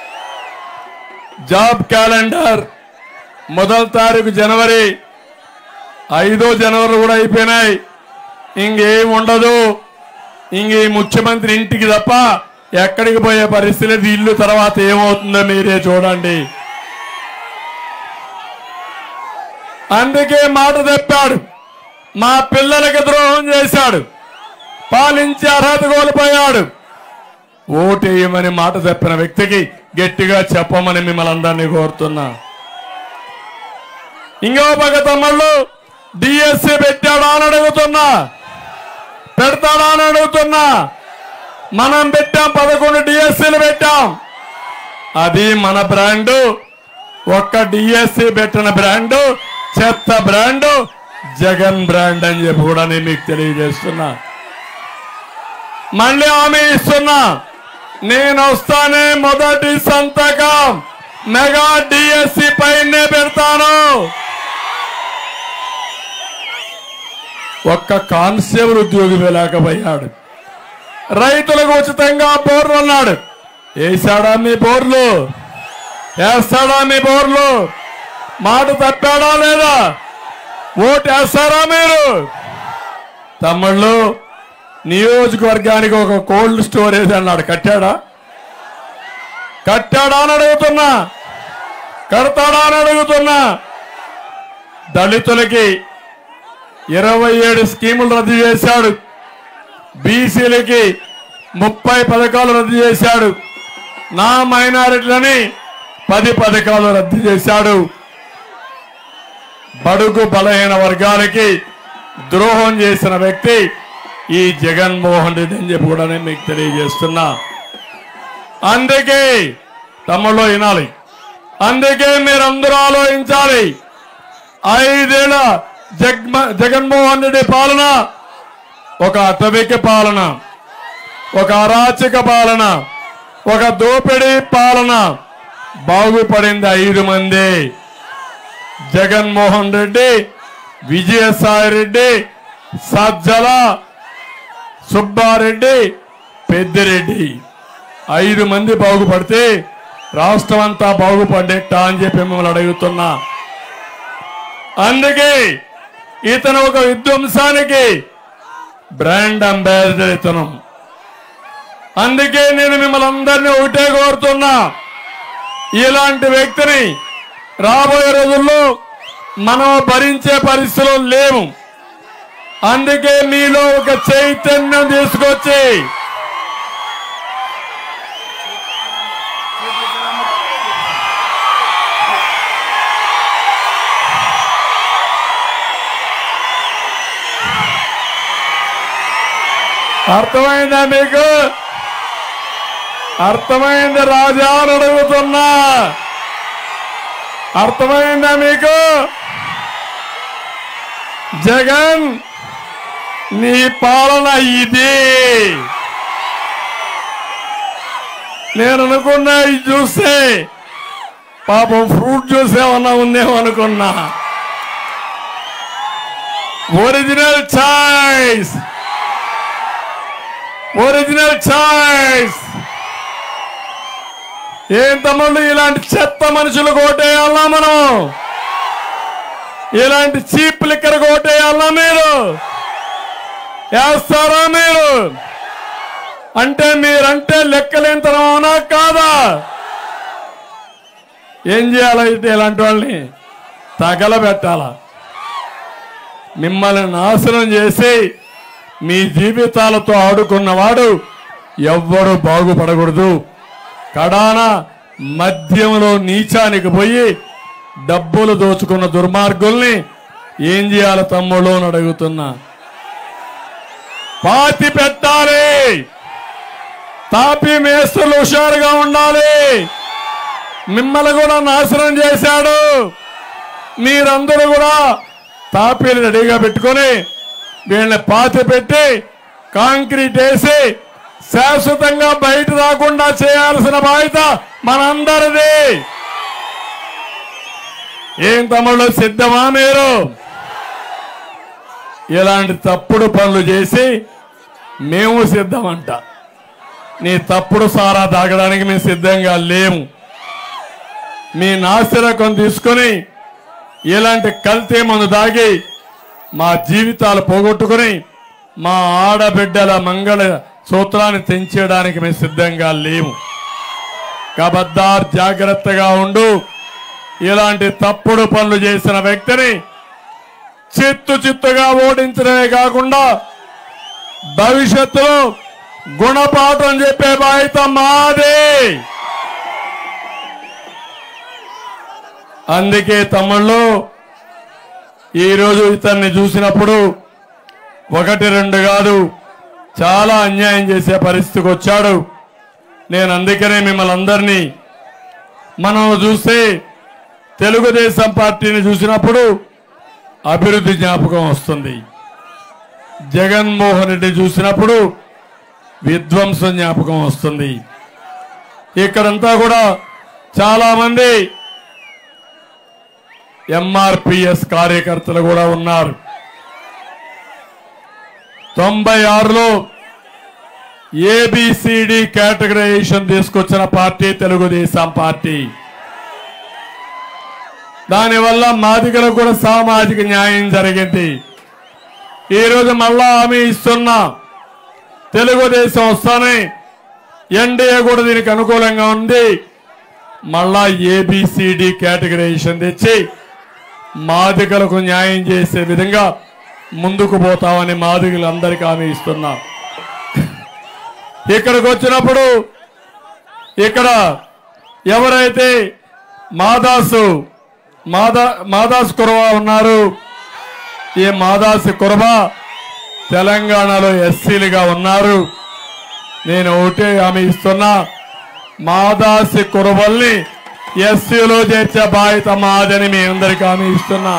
జాబ్ క్యాలెండర్ మొదటి తారీఖు జనవరి ఐదో జనవరి కూడా అయిపోయినాయి ఇంకేం ఉండదు ఇంక ఈ ముఖ్యమంత్రి ఇంటికి తప్ప ఎక్కడికి పోయే పరిస్థితి లేదు ఇల్లు తర్వాత ఏమవుతుందో మీరే చూడండి అందుకే మాట తెప్పాడు మా పిల్లలకి ద్రోహం చేశాడు పాలించే అర్హత కోల్పోయాడు ఓటేయమని మాట చెప్పిన వ్యక్తికి గట్టిగా చెప్పమని మిమ్మల్ని అందరినీ కోరుతున్నా ఇంకో పక్క తమ్ముళ్ళు డిఎస్సి పెట్టాడా అని అడుగుతున్నా పెడతాడా అని అడుగుతున్నా మనం పెట్టాం పదకొండు డిఎస్సీలు పెట్టాం అది మన బ్రాండు ఒక్క డిఎస్సి పెట్టిన బ్రాండు చెత్త బ్రాండు జగన్ బ్రాండ్ అని చెప్పి కూడా నేను మీకు తెలియజేస్తున్నా మళ్ళీ హామీ ఇస్తున్నా నేను వస్తానే మొదటి సంతకం మెగా డిఎస్సి పైనే పెడతాను ఒక్క కానిస్టేబుల్ ఉద్యోగి లేకపోయాడు రైతులకు ఉచితంగా బోర్లు అన్నాడు వేసాడా మీ బోర్లు వేస్తాడా మీ బోర్లు మాట తప్పాడా లేదా ఓటు వేస్తారా మీరు తమ్ముళ్ళు నియోజకవర్గానికి ఒక కోల్డ్ స్టోరేజ్ అన్నాడు కట్టాడా కట్టాడా అని అడుగుతున్నా కడతాడా అని అడుగుతున్నా దళితులకి ఇరవై ఏడు స్కీములు రద్దు చేశాడు బీసీలకి ముప్పై పథకాలు రద్దు చేశాడు నా మైనారిటీలని పది పథకాలు రద్దు చేశాడు బడుగు బలహీన వర్గాలకి ద్రోహం చేసిన వ్యక్తి ఈ జగన్మోహన్ రెడ్డి అని చెప్పి కూడా నేను మీకు తెలియజేస్తున్నా అందుకే తమ్ముళ్ళు వినాలి అందుకే మీరందరూ ఆలోచించాలి ఐదేళ్ల జగ్మ జగన్మోహన్ రెడ్డి పాలన ఒక అటవిక పాలన ఒక అరాచక పాలన ఒక దోపిడీ పాలన బాగుపడింది ఐదు మంది జగన్మోహన్ రెడ్డి విజయసాయి రెడ్డి సజ్జల సుబ్బారెడ్డి పెద్దిరెడ్డి ఐదు మంది బాగుపడితే రాష్ట్రం అంతా బాగుపడేట అని చెప్పి మిమ్మల్ని అడుగుతున్నా అందుకే ఇతను ఒక విధ్వంసానికి బ్రాండ్ అంబాసిడర్ ఇతను అందుకే నేను మిమ్మల్ని అందరినీ ఒకటే కోరుతున్నా ఇలాంటి వ్యక్తిని రాబోయే రోజుల్లో మనం భరించే పరిస్థితులు లేవు అందుకే మీలో ఒక చైతన్యం తీసుకొచ్చి అర్థమైందా మీకు అర్థమైంది రాజా అని అడుగుతున్నా అర్థమైందా మీకు జగన్ నీ పాలన ఇది నేను అనుకున్నా ఇది చూస్తే పాపం ఫ్రూట్ జ్యూస్ ఏమన్నా ఉందేమో అనుకున్నా ఒరిజినల్ చాయిస్ ఒరిజినల్ చాయిస్ ఏం తమ్ముళ్ళు ఇలాంటి చెత్త మనుషులు కోటేయాలా మనం ఇలాంటి చీప్ లిక్కర్ కోటేయాలా మీరు వేస్తారా మీరు అంటే మీరంటే లెక్కలేంతనం అవునా కాదా ఏం చేయాలైతే ఇలాంటి వాళ్ళని తగలబెట్టాలా మిమ్మల్ని నాశనం చేసి మీ జీవితాలతో ఆడుకున్నవాడు ఎవ్వడు బాగుపడకూడదు కడాన మద్యంలో నీచానికి పోయి డబ్బులు దోచుకున్న దుర్మార్గుల్ని ఏం చేయాలి తమ్ముళ్ళు అని అడుగుతున్నా పాతి పెట్టాలి తాపి మేస్తులు హుషారుగా ఉండాలి మిమ్మల్ని కూడా నాశనం చేశాడు మీరందరూ కూడా తాపీలు రెడీగా పెట్టుకొని వీళ్ళని పాతి పెట్టి కాంక్రీట్ వేసి శాశ్వతంగా బయట రాకుండా చేయాల్సిన బాధ్యత మనందరిది ఏం తమ్ముళ్ళు సిద్ధమా మీరు ఇలాంటి తప్పుడు పనులు చేసి మేము సిద్ధమంట నీ తప్పుడు సారా తాగడానికి మేము సిద్ధంగా లేము మీ నాసిరకం తీసుకొని ఇలాంటి కల్తీ మందు తాగి మా జీవితాలు పోగొట్టుకుని మా ఆడబిడ్డల మంగళ సూత్రాన్ని తెంచేయడానికి మేము సిద్ధంగా లేము కబద్దార్ జాగ్రత్తగా ఉండు ఇలాంటి తప్పుడు పనులు చేసిన వ్యక్తిని చిత్తు చిత్తుగా ఓడించడమే కాకుండా భవిష్యత్తులో గుణపాఠం చెప్పే బాధ్యత మాదే అందుకే తమ్ముళ్ళు ఈరోజు ఇతన్ని చూసినప్పుడు ఒకటి రెండు కాదు చాలా అన్యాయం చేసే పరిస్థితికి వచ్చాడు నేను అందుకనే మిమ్మల్ని అందరినీ మనం చూస్తే తెలుగుదేశం పార్టీని చూసినప్పుడు అభివృద్ధి జ్ఞాపకం వస్తుంది జగన్మోహన్ రెడ్డి చూసినప్పుడు విధ్వంసం జ్ఞాపకం వస్తుంది ఇక్కడంతా కూడా చాలా మంది ఎంఆర్పిఎస్ కార్యకర్తలు కూడా ఉన్నారు తొంభై ఆరులో ఏబిసిడి కేటగరైజేషన్ తీసుకొచ్చిన పార్టీ తెలుగుదేశం పార్టీ దానివల్ల మాదిగలకు కూడా సామాజిక న్యాయం జరిగింది ఈరోజు మళ్ళా హామీ ఇస్తున్నా తెలుగుదేశం వస్తానే ఎన్డీఏ కూడా దీనికి అనుకూలంగా ఉంది మళ్ళా ఏబిసిడి కేటగరైజేషన్ తెచ్చి మాదిగలకు న్యాయం చేసే విధంగా ముందుకు పోతామని మాదిగలందరికీ హామీ ఇస్తున్నా ఇక్కడికి వచ్చినప్పుడు ఇక్కడ ఎవరైతే మాదాసు మాదా మాదాసు కురవా ఉన్నారు ఈ మాదాసి కురవ తెలంగాణలో ఎస్సీలుగా ఉన్నారు నేను ఒకటే హామీ ఇస్తున్నా మాదాసి కురవల్ని ఎస్సీలో చేర్చే బాధ్యత మాదని మీ అందరికీ హామీ ఇస్తున్నా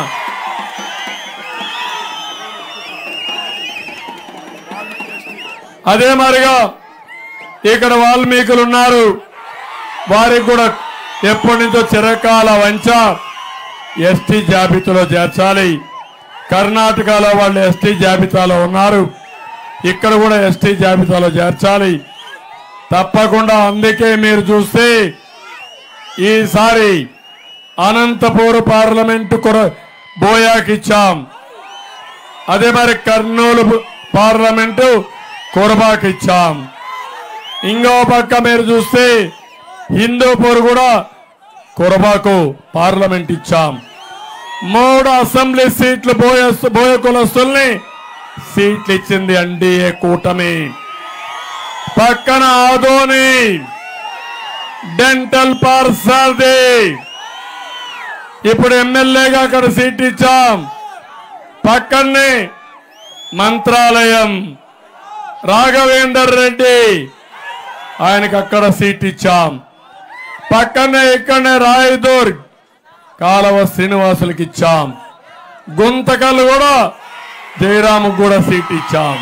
అదే మరిగా ఇక్కడ వాల్మీకులు ఉన్నారు వారికి కూడా ఎప్పటి నుంచో చిరకాల వంచ ఎస్టీ జాబితాలో చేర్చాలి కర్ణాటకలో వాళ్ళు ఎస్టీ జాబితాలో ఉన్నారు ఇక్కడ కూడా ఎస్టీ జాబితాలో చేర్చాలి తప్పకుండా అందుకే మీరు చూస్తే ఈసారి అనంతపూర్ పార్లమెంటు కొర బోయాకిచ్చాం అదే మరి కర్నూలు పార్లమెంటు కురబాకిచ్చాం ఇంకో పక్క మీరు చూస్తే హిందూపూర్ కూడా కురబాకు పార్లమెంట్ ఇచ్చాం మూడు అసెంబ్లీ సీట్లు బోయ బోయ కులస్తుల్ని సీట్లు ఇచ్చింది ఎన్డీఏ కూటమి పక్కన ఆదోని డెంటల్ పార్సాల్ది ఇప్పుడు ఎమ్మెల్యేగా అక్కడ సీట్ ఇచ్చాం పక్కనే మంత్రాలయం రాఘవేందర్ రెడ్డి ఆయనకి అక్కడ సీట్ ఇచ్చాం పక్కనే ఇక్కడనే రాయదుర్గ్ కాలవ శ్రీనివాసులకి ఇచ్చాం గుంతకల్ కూడా జయరాము కూడా సీట్ ఇచ్చాం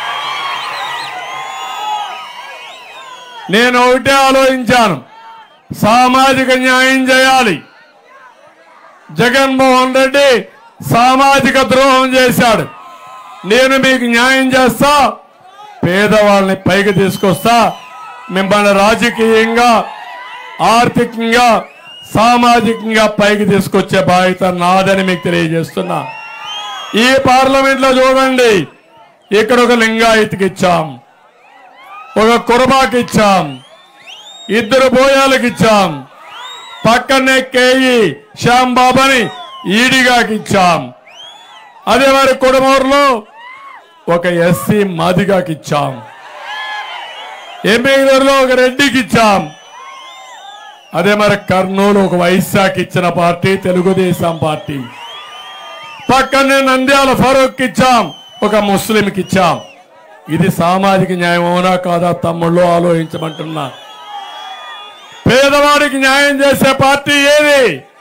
నేను ఒకటే ఆలోచించాను సామాజిక న్యాయం చేయాలి జగన్మోహన్ రెడ్డి సామాజిక ద్రోహం చేశాడు నేను మీకు న్యాయం చేస్తా పేదవాళ్ళని పైకి తీసుకొస్తా మిమ్మల్ని రాజకీయంగా ఆర్థికంగా సామాజికంగా పైకి తీసుకొచ్చే బాధ్యత నాదని మీకు తెలియజేస్తున్నా ఈ పార్లమెంట్ లో చూడండి ఇక్కడ ఒక లింగాయత్కి ఇచ్చాం ఒక కురబాకి ఇచ్చాం ఇద్దరు బోయాలకు ఇచ్చాం పక్కనే కేయి శ్యాంబాబని ఈడిగాకి ఇచ్చాం అదే మరి కుడమూరులో ఒక ఎస్సీ మాదిగాకి ఇచ్చాం ఎంపీలో ఒక రెడ్డికి ఇచ్చాం అదే మరి కర్నూలు ఒక వైశాఖ ఇచ్చిన పార్టీ తెలుగుదేశం పార్టీ పక్కనే నంద్యాల ఫరూక్ ఇచ్చాం ఒక ముస్లింకి ఇచ్చాం ఇది సామాజిక న్యాయం అవునా కాదా తమ్ముళ్ళు ఆలోచించమంటున్నా పేదవాడికి న్యాయం చేసే పార్టీ ఏది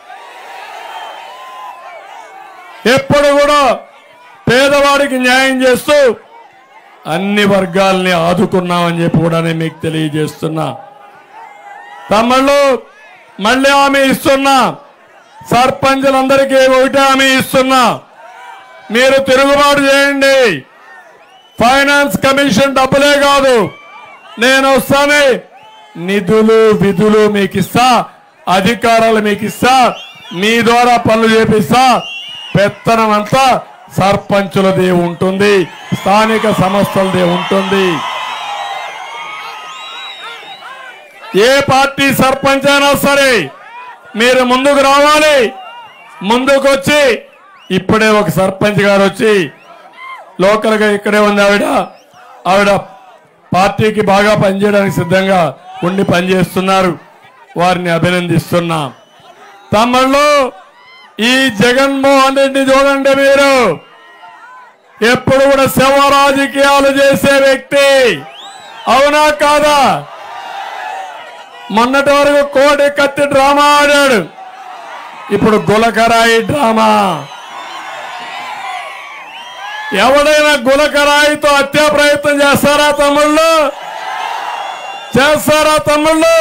ఎప్పుడు కూడా పేదవాడికి న్యాయం చేస్తూ అన్ని వర్గాల్ని ఆదుకున్నామని చెప్పి కూడా నేను మీకు తెలియజేస్తున్నా తమ్ముళ్ళు మళ్ళీ హామీ ఇస్తున్నా సర్పంచులందరికీ ఒకటే హామీ ఇస్తున్నా మీరు తిరుగుబాటు చేయండి ఫైనాన్స్ కమిషన్ డబ్బులే కాదు నేను వస్తానే నిధులు విధులు మీకు ఇస్తా అధికారాలు మీకు ఇస్తా మీ ద్వారా పనులు చేపిస్తా పెత్తనం అంతా సర్పంచులదే ఉంటుంది స్థానిక సంస్థలదే ఉంటుంది ఏ పార్టీ సర్పంచ్ అయినా సరే మీరు ముందుకు రావాలి ముందుకు వచ్చి ఇప్పుడే ఒక సర్పంచ్ గారు వచ్చి లోకల్ గా ఇక్కడే ఉంది ఆవిడ ఆవిడ పార్టీకి బాగా పనిచేయడానికి సిద్ధంగా ఉండి పనిచేస్తున్నారు వారిని అభినందిస్తున్నా తమ్ముళ్ళు ఈ జగన్మోహన్ రెడ్డి చూడండి మీరు ఎప్పుడు కూడా శవ రాజకీయాలు చేసే వ్యక్తి అవునా కాదా మొన్నటి వరకు కోడి కత్తి డ్రామా ఆడాడు ఇప్పుడు గులకరాయి డ్రామా ఎవడైనా గులకరాయితో హత్యా ప్రయత్నం చేస్తారా తమ్ముళ్ళు చేస్తారా తమ్ముళ్ళు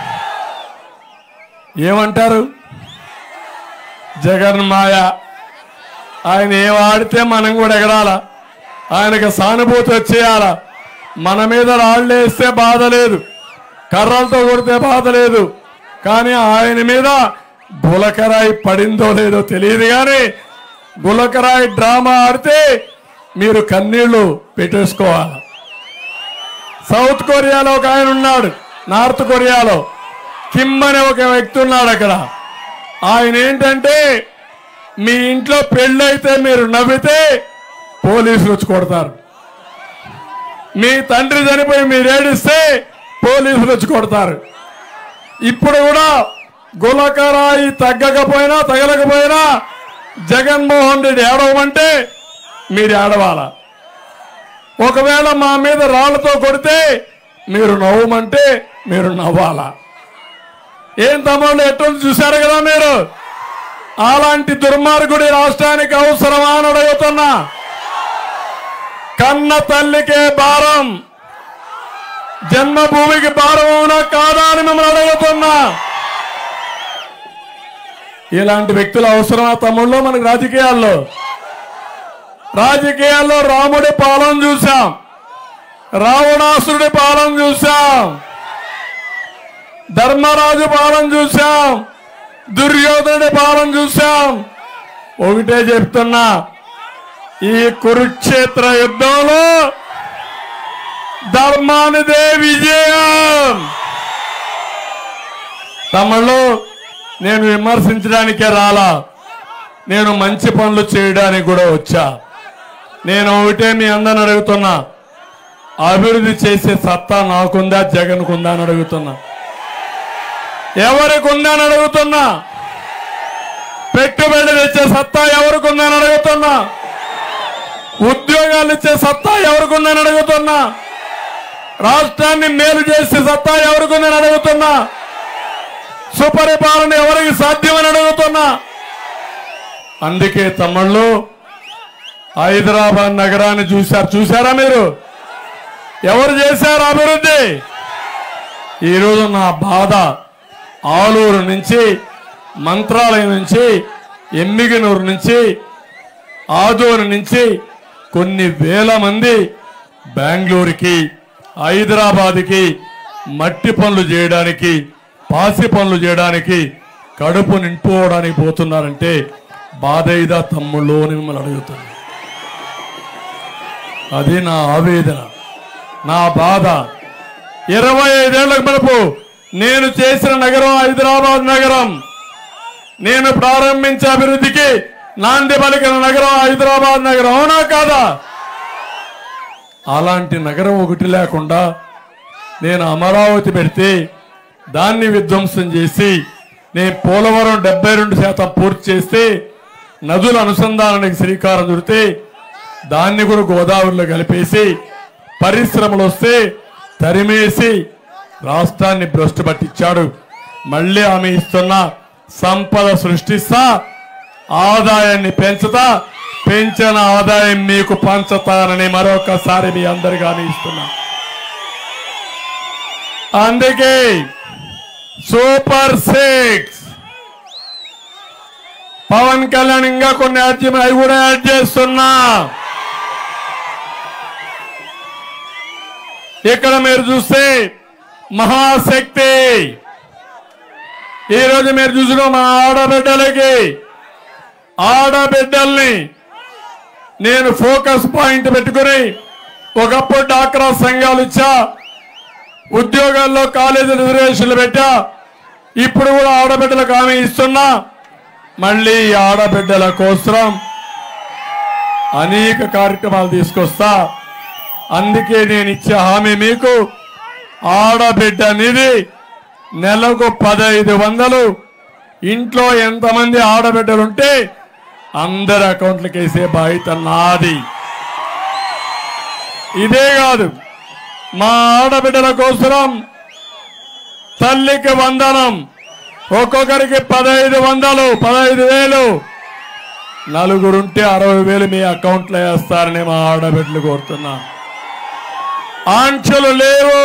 ఏమంటారు జగన్ మాయ ఆయన ఏం ఆడితే మనం కూడా ఎగరాల ఆయనకు సానుభూతి వచ్చేయాల మన మీద రాళ్ళు వేస్తే బాధ లేదు కర్రలతో కొడితే బాధ లేదు కానీ ఆయన మీద గులకరాయి పడిందో లేదో తెలియదు కానీ గులకరాయి డ్రామా ఆడితే మీరు కన్నీళ్లు పెట్టేసుకోవాలి సౌత్ కొరియాలో ఒక ఆయన ఉన్నాడు నార్త్ కొరియాలో కిమ్ అనే ఒక వ్యక్తి ఉన్నాడు అక్కడ ఆయన ఏంటంటే మీ ఇంట్లో పెళ్ళైతే మీరు నవ్వితే పోలీసులు వచ్చి కొడతారు మీ తండ్రి చనిపోయి మీరు ఏడిస్తే పోలీసులు వచ్చి కొడతారు ఇప్పుడు కూడా గులకరాయి తగ్గకపోయినా తగలకపోయినా జగన్మోహన్ రెడ్డి ఏడవమంటే మీరు ఏడవాల ఒకవేళ మా మీద రాళ్లతో కొడితే మీరు నవ్వమంటే మీరు నవ్వాలా ఏం తమ్ముళ్ళు ఎట్టుంది చూశారు కదా మీరు అలాంటి దుర్మార్గుడి రాష్ట్రానికి అవసరమా అని అడుగుతున్నా కన్న తల్లికే భారం జన్మభూమికి భారం అవునా కాదా అని మిమ్మల్ని అడుగుతున్నా ఇలాంటి వ్యక్తులు అవసరమా తమ్ముళ్ళు మనకు రాజకీయాల్లో రాజకీయాల్లో రాముడి పాలన చూశాం రావణాసురుడి పాలన చూశాం ధర్మరాజు పాలన చూశాం దుర్యోధనుడి పాలన చూశాం ఒకటే చెప్తున్నా ఈ కురుక్షేత్ర యుద్ధంలో ధర్మానిదే విజయం తమ్ముళ్ళు నేను విమర్శించడానికే రాలా నేను మంచి పనులు చేయడానికి కూడా వచ్చా నేను ఒకటే మీ అందరిని అడుగుతున్నా అభివృద్ధి చేసే సత్తా నాకుందా జగన్కుందా అని అడుగుతున్నా ఎవరికి ఉందని అడుగుతున్నా పెట్టుబడి తెచ్చే సత్తా ఎవరికి ఉందని అడుగుతున్నా ఉద్యోగాలు ఇచ్చే సత్తా ఎవరికి ఉందని అడుగుతున్నా రాష్ట్రాన్ని మేలు చేసే సత్తా ఎవరికి ఉందని అడుగుతున్నా సుపరిపాలన ఎవరికి సాధ్యమని అడుగుతున్నా అందుకే తమ్ముళ్ళు హైదరాబాద్ నగరాన్ని చూశారు చూశారా మీరు ఎవరు చేశారు అభివృద్ధి ఈరోజు నా బాధ ఆలూరు నుంచి మంత్రాలయం నుంచి ఎమ్మిగనూరు నుంచి ఆదూరు నుంచి కొన్ని వేల మంది బెంగళూరుకి హైదరాబాద్కి మట్టి పనులు చేయడానికి పాసి పనులు చేయడానికి కడుపు నింపుకోవడానికి పోతున్నారంటే బాధైదా తమ్ముళ్ళు అని మిమ్మల్ని అడుగుతుంది అది నా ఆవేదన నా బాధ ఇరవై ఐదేళ్లకు మనపు నేను చేసిన నగరం హైదరాబాద్ నగరం నేను ప్రారంభించే అభివృద్ధికి నాంది పలికిన నగరం హైదరాబాద్ నగరం అవునా కాదా అలాంటి నగరం ఒకటి లేకుండా నేను అమరావతి పెడితే దాన్ని విధ్వంసం చేసి నేను పోలవరం డెబ్బై రెండు శాతం పూర్తి చేస్తే నదుల అనుసంధానానికి శ్రీకారం చుడితే దాన్ని కూడా గోదావరిలో కలిపేసి పరిశ్రమలు వస్తే తరిమేసి రాష్ట్రాన్ని భ్రష్టు పట్టించాడు మళ్ళీ ఆమె ఇస్తున్న సంపద సృష్టిస్తా ఆదాయాన్ని పెంచుతా పెంచిన ఆదాయం మీకు పంచుతానని మరొకసారి మీ అందరికీ హామీ ఇస్తున్నా అందుకే సూపర్ సిక్స్ పవన్ కళ్యాణ్ ఇంకా కొన్ని అర్జీ అవి కూడా యాడ్ చేస్తున్నా ఇక్కడ మీరు చూస్తే మహాశక్తి ఈరోజు మీరు చూసిన మా ఆడబిడ్డలకి ఆడబిడ్డల్ని నేను ఫోకస్ పాయింట్ పెట్టుకుని ఒకప్పుడు డాక్రా సంఘాలు ఇచ్చా ఉద్యోగాల్లో కాలేజీ రిజర్వేషన్లు పెట్టా ఇప్పుడు కూడా ఆడబిడ్డలకు హామీ ఇస్తున్నా మళ్ళీ ఈ ఆడబిడ్డల కోసం అనేక కార్యక్రమాలు తీసుకొస్తా అందుకే నేను ఇచ్చే హామీ మీకు ఆడబిడ్డ నిధి నెలకు పదహైదు వందలు ఇంట్లో ఎంతమంది ఆడబిడ్డలుంటే అందరి అకౌంట్లకి వేసే బాధ్యత నాది ఇదే కాదు మా ఆడబిడ్డల కోసం తల్లికి వందనం ఒక్కొక్కరికి పదహైదు వందలు పదహైదు వేలు నలుగురుంటే అరవై వేలు మీ అకౌంట్లో వేస్తారని మా ఆడబిడ్డలు కోరుతున్నా ఆంక్షలు లేవు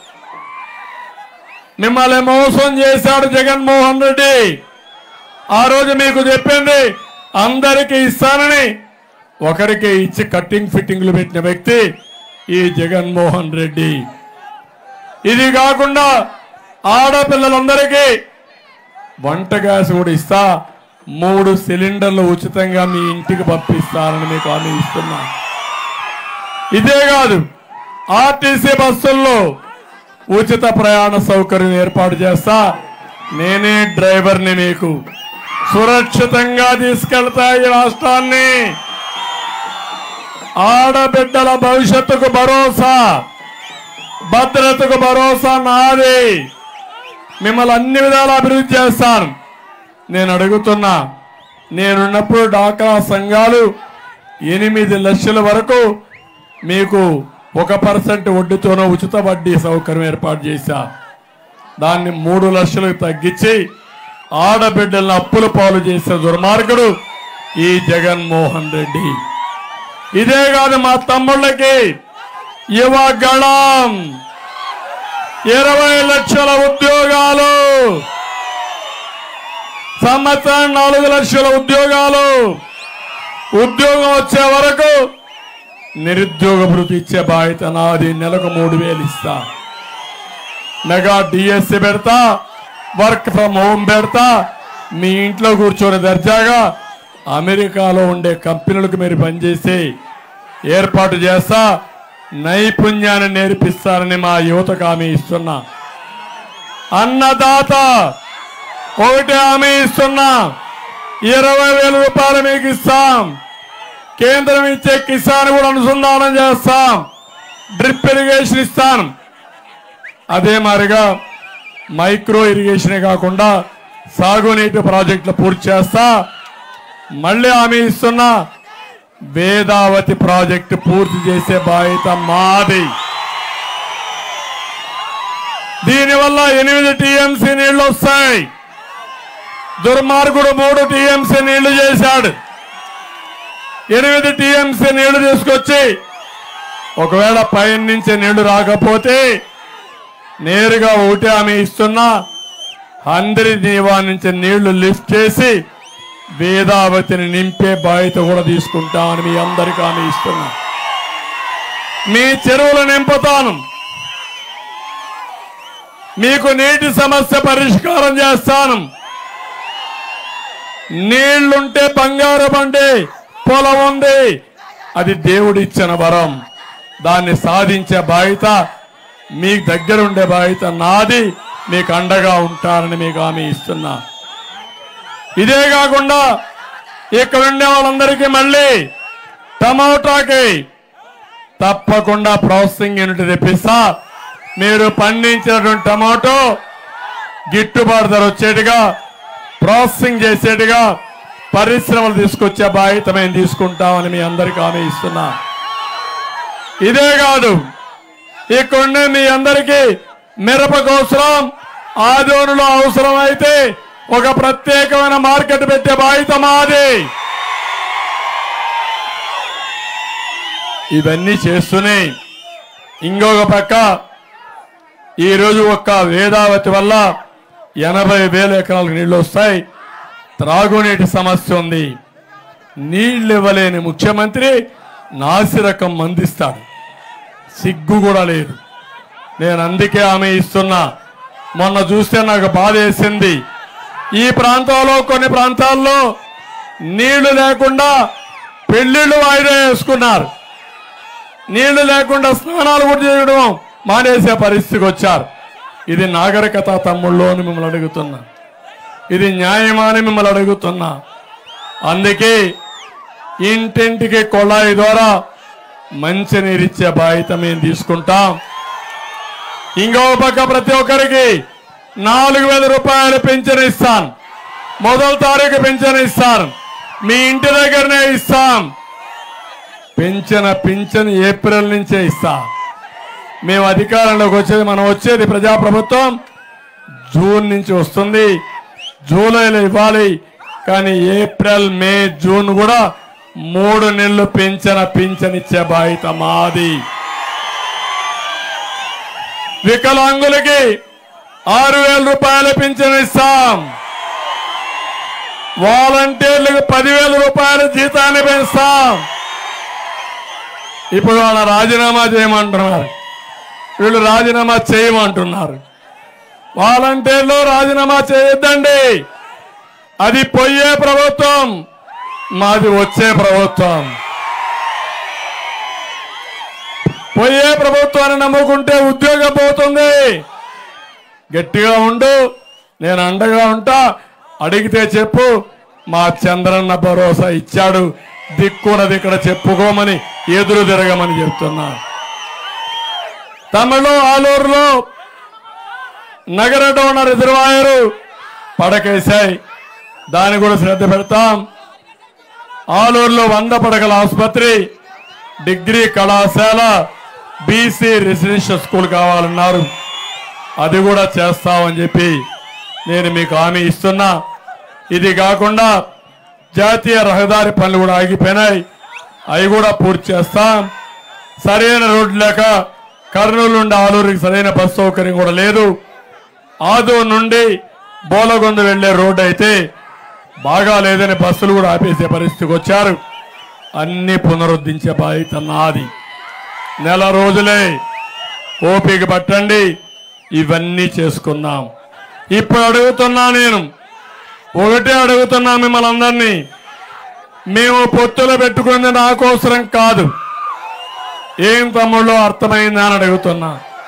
మిమ్మల్ని మోసం చేశాడు జగన్మోహన్ రెడ్డి ఆ రోజు మీకు చెప్పింది అందరికీ ఇస్తానని ఒకరికి ఇచ్చి కట్టింగ్ ఫిట్టింగ్లు పెట్టిన వ్యక్తి ఈ జగన్మోహన్ రెడ్డి ఇది కాకుండా ఆడపిల్లలందరికీ వంట గ్యాస్ కూడా ఇస్తా మూడు సిలిండర్లు ఉచితంగా మీ ఇంటికి పంపిస్తారని మీకు హామీ ఇస్తున్నా ఇదే కాదు ఆర్టీసీ బస్సుల్లో ఉచిత ప్రయాణ సౌకర్యం ఏర్పాటు చేస్తా నేనే డ్రైవర్ని మీకు సురక్షితంగా తీసుకెళ్తా ఈ రాష్ట్రాన్ని ఆడబిడ్డల భవిష్యత్తుకు భరోసా భద్రతకు భరోసా నాది మిమ్మల్ని అన్ని విధాలు అభివృద్ధి చేస్తాను నేను అడుగుతున్నా నేనున్నప్పుడు డాక్రా సంఘాలు ఎనిమిది లక్షల వరకు మీకు ఒక పర్సెంట్ వడ్డీతోనో ఉచిత వడ్డీ సౌకర్యం ఏర్పాటు చేశా దాన్ని మూడు లక్షలకు తగ్గించి ఆడబిడ్డలను అప్పుల పాలు చేసే దుర్మార్గుడు ఈ జగన్మోహన్ రెడ్డి ఇదే కాదు మా తమ్ముళ్ళకి యువ గళం ఇరవై లక్షల ఉద్యోగాలు సంవత్సరం నాలుగు లక్షల ఉద్యోగాలు ఉద్యోగం వచ్చే వరకు నిరుద్యోగ భృతి ఇచ్చే బాధ్యత నాది నెలకు మూడు వేలు ఇస్తా మెగా డిఎస్సి పెడతా వర్క్ ఫ్రమ్ హోమ్ పెడతా మీ ఇంట్లో కూర్చొని దర్జాగా అమెరికాలో ఉండే కంపెనీలకు మీరు పనిచేసి ఏర్పాటు చేస్తా నైపుణ్యాన్ని నేర్పిస్తారని మా యువతకు హామీ ఇస్తున్నా అన్నదాత ఒకటి హామీ ఇస్తున్నా ఇరవై వేల రూపాయలు మీకు ఇస్తాం కేంద్రం ఇచ్చే కిసాన్ కూడా అనుసంధానం చేస్తాం డ్రిప్ ఇరిగేషన్ ఇస్తాను అదే మాదిరిగా మైక్రో ఇరిగేషనే కాకుండా సాగునీటి ప్రాజెక్టులు పూర్తి చేస్తా మళ్ళీ హామీ ఇస్తున్నా వేదావతి ప్రాజెక్టు పూర్తి చేసే బాధ్యత మాది దీనివల్ల ఎనిమిది టీఎంసీ నీళ్లు వస్తాయి దుర్మార్గుడు మూడు టీఎంసీ నీళ్లు చేశాడు ఎనిమిది టీఎంసీ నీళ్లు తీసుకొచ్చి ఒకవేళ పైన నుంచి నీళ్లు రాకపోతే నేరుగా ఒకటి ఆమె ఇస్తున్నా అందరి దీవా నుంచి నీళ్లు లిఫ్ట్ చేసి వేదావతిని నింపే బాధ్యత కూడా తీసుకుంటామని మీ అందరికీ ఆమె ఇస్తున్నా మీ చెరువులు నింపుతాను మీకు నీటి సమస్య పరిష్కారం చేస్తాను నీళ్లుంటే బంగారు బండి పొలం ఉంది అది దేవుడిచ్చిన వరం దాన్ని సాధించే బాధ్యత మీ దగ్గర ఉండే బాధ్యత నాది మీకు అండగా ఉంటానని మీకు హామీ ఇస్తున్నా ఇదే కాకుండా ఇక్కడ ఉండే వాళ్ళందరికీ మళ్ళీ టమోటాకి తప్పకుండా ప్రాసెసింగ్ యూనిట్ తెప్పిస్తా మీరు పండించినటువంటి టమాటో గిట్టుబాటు ధర వచ్చేట్టుగా ప్రాసెసింగ్ చేసేట్టుగా పరిశ్రమలు తీసుకొచ్చే బాధ్యత మేము తీసుకుంటామని మీ అందరికీ హామీ ఇస్తున్నా ఇదే కాదు ఇక్కడుండే మీ అందరికీ మిరపకు అవసరం ఆదోనులో అవసరం అయితే ఒక ప్రత్యేకమైన మార్కెట్ పెట్టే బాధ్యత మాది ఇవన్నీ చేస్తూనే ఇంకొక పక్క ఈరోజు ఒక్క వేదావతి వల్ల ఎనభై వేల ఎకరాలకు నీళ్లు వస్తాయి త్రాగునీటి సమస్య ఉంది నీళ్లు ఇవ్వలేని ముఖ్యమంత్రి నాసిరకం మందిస్తాడు సిగ్గు కూడా లేదు నేను అందుకే ఆమె ఇస్తున్నా మొన్న చూస్తే నాకు బాధ వేసింది ఈ ప్రాంతంలో కొన్ని ప్రాంతాల్లో నీళ్లు లేకుండా పెళ్లిళ్ళు వాయిదా వేసుకున్నారు నీళ్లు లేకుండా స్నానాలు కూడా చేయడం మానేసే పరిస్థితికి వచ్చారు ఇది నాగరికత తమ్ముళ్ళు అని మిమ్మల్ని అడుగుతున్నా ఇది న్యాయమా అని మిమ్మల్ని అడుగుతున్నా అందుకే ఇంటింటికి కొళాయి ద్వారా మంచి నీరిచ్చే బాధ్యత మేము తీసుకుంటాం ఇంకో పక్క ప్రతి ఒక్కరికి నాలుగు వేల రూపాయలు పింఛన్ ఇస్తాను మొదటి తారీఖు పింఛన్ ఇస్తాను మీ ఇంటి దగ్గరనే ఇస్తాం పెంచిన పింఛన్ ఏప్రిల్ నుంచే ఇస్తా మేము అధికారంలోకి వచ్చేది మనం వచ్చేది ప్రజాప్రభుత్వం జూన్ నుంచి వస్తుంది జూలైలో ఇవ్వాలి కానీ ఏప్రిల్ మే జూన్ కూడా మూడు నెలలు పెంచిన పింఛన్ ఇచ్చే బాధ్యత మాది వికలాంగులకి ఆరు వేల రూపాయల పింఛన్ ఇస్తాం వాలంటీర్లకు పదివేల రూపాయల జీతాన్ని పెంచుతాం ఇప్పుడు వాళ్ళ రాజీనామా చేయమంటున్నారు వీళ్ళు రాజీనామా చేయమంటున్నారు వాలంటీర్లు రాజీనామా చేయొద్దండి అది పోయే ప్రభుత్వం మాది వచ్చే ప్రభుత్వం పోయే ప్రభుత్వాన్ని నమ్ముకుంటే ఉద్యోగం పోతుంది గట్టిగా ఉండు నేను అండగా ఉంటా అడిగితే చెప్పు మా చంద్రన్న భరోసా ఇచ్చాడు దిక్కున్నది ఇక్కడ చెప్పుకోమని ఎదురు తిరగమని చెప్తున్నా తమిళ ఆలూరులో నగర డోన రిజర్వాయరు పడకేశాయి దాన్ని కూడా శ్రద్ధ పెడతాం ఆలూరులో వంద పడకల ఆసుపత్రి డిగ్రీ కళాశాల బీసీ రెసిడెన్షియల్ స్కూల్ కావాలన్నారు అది కూడా చేస్తామని చెప్పి నేను మీకు హామీ ఇస్తున్నా ఇది కాకుండా జాతీయ రహదారి పనులు కూడా ఆగిపోయినాయి అవి కూడా పూర్తి చేస్తాం సరైన రోడ్డు లేక కర్నూలు నుండి ఆలూరుకి సరైన బస్ సౌకర్యం కూడా లేదు ఆదూరు నుండి బోలగొంద వెళ్లే రోడ్డు అయితే బాగా లేదని బస్సులు కూడా ఆపేసే పరిస్థితికి వచ్చారు అన్ని పునరుద్ధరించే బాధ్యత నాది నెల రోజులే ఓపిక పట్టండి ఇవన్నీ చేసుకుందాం ఇప్పుడు అడుగుతున్నా నేను ఒకటే అడుగుతున్నా మిమ్మల్ని అందరినీ మేము పొత్తులు పెట్టుకున్నది నా కోసరం కాదు ఏం తమ్ముళ్ళు అర్థమైందా అని అడుగుతున్నా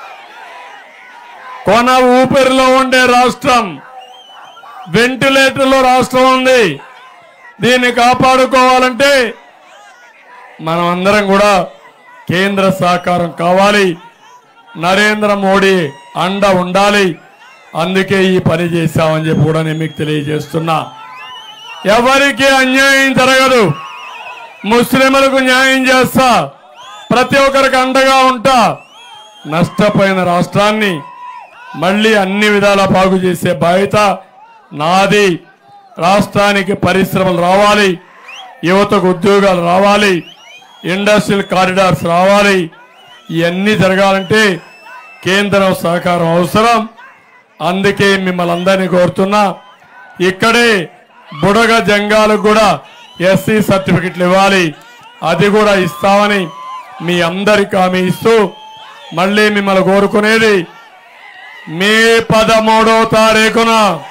కొన ఊపిరిలో ఉండే రాష్ట్రం వెంటిలేటర్లో రాష్ట్రం ఉంది దీన్ని కాపాడుకోవాలంటే మనం అందరం కూడా కేంద్ర సహకారం కావాలి నరేంద్ర మోడీ అండ ఉండాలి అందుకే ఈ పని చేశామని చెప్పి కూడా నేను మీకు తెలియజేస్తున్నా ఎవరికి అన్యాయం జరగదు ముస్లింలకు న్యాయం చేస్తా ప్రతి ఒక్కరికి అండగా ఉంటా నష్టపోయిన రాష్ట్రాన్ని మళ్ళీ అన్ని విధాలా బాగు చేసే బాధ్యత నాది రాష్ట్రానికి పరిశ్రమలు రావాలి యువతకు ఉద్యోగాలు రావాలి ఇండస్ట్రియల్ కారిడార్స్ రావాలి ఇవన్నీ జరగాలంటే కేంద్రం సహకారం అవసరం అందుకే మిమ్మల్ని అందరినీ కోరుతున్నా ఇక్కడే బుడగ జంగాలకు కూడా ఎస్సీ సర్టిఫికెట్లు ఇవ్వాలి అది కూడా ఇస్తామని మీ అందరికి హామీ ఇస్తూ మళ్ళీ మిమ్మల్ని కోరుకునేది మే పదమూడో తారీఖున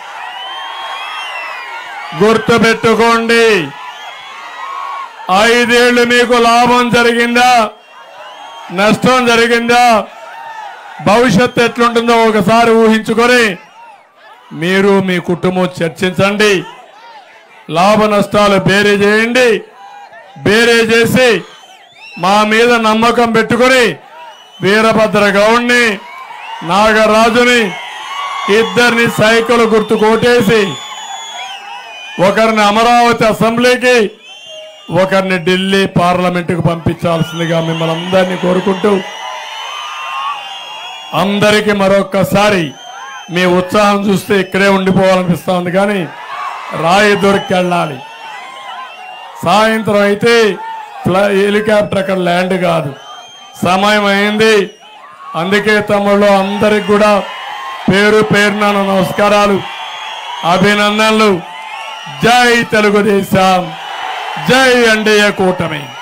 గుర్తుపెట్టుకోండి ఐదేళ్లు మీకు లాభం జరిగిందా నష్టం జరిగిందా భవిష్యత్తు ఎట్లుంటుందో ఒకసారి ఊహించుకొని మీరు మీ కుటుంబం చర్చించండి లాభ నష్టాలు బేరే చేయండి బేరే చేసి మా మీద నమ్మకం పెట్టుకొని వీరభద్ర గౌడ్ని నాగరాజుని ఇద్దరిని సైకిల్ గుర్తు కోటేసి ఒకరిని అమరావతి అసెంబ్లీకి ఒకరిని ఢిల్లీ పార్లమెంటుకు పంపించాల్సిందిగా మిమ్మల్ని అందరినీ కోరుకుంటూ అందరికీ మరొక్కసారి మీ ఉత్సాహం చూస్తే ఇక్కడే ఉండిపోవాలనిపిస్తా ఉంది కానీ రాయి దొరికి వెళ్ళాలి సాయంత్రం అయితే ఫ్లై హెలికాప్టర్ అక్కడ ల్యాండ్ కాదు సమయం అయింది అందుకే తమ్ముళ్ళు అందరికి కూడా పేరు పేరున నా నమస్కారాలు అభినందనలు జై తెలుగుదేశం జై ఎన్డీఏ కూటమి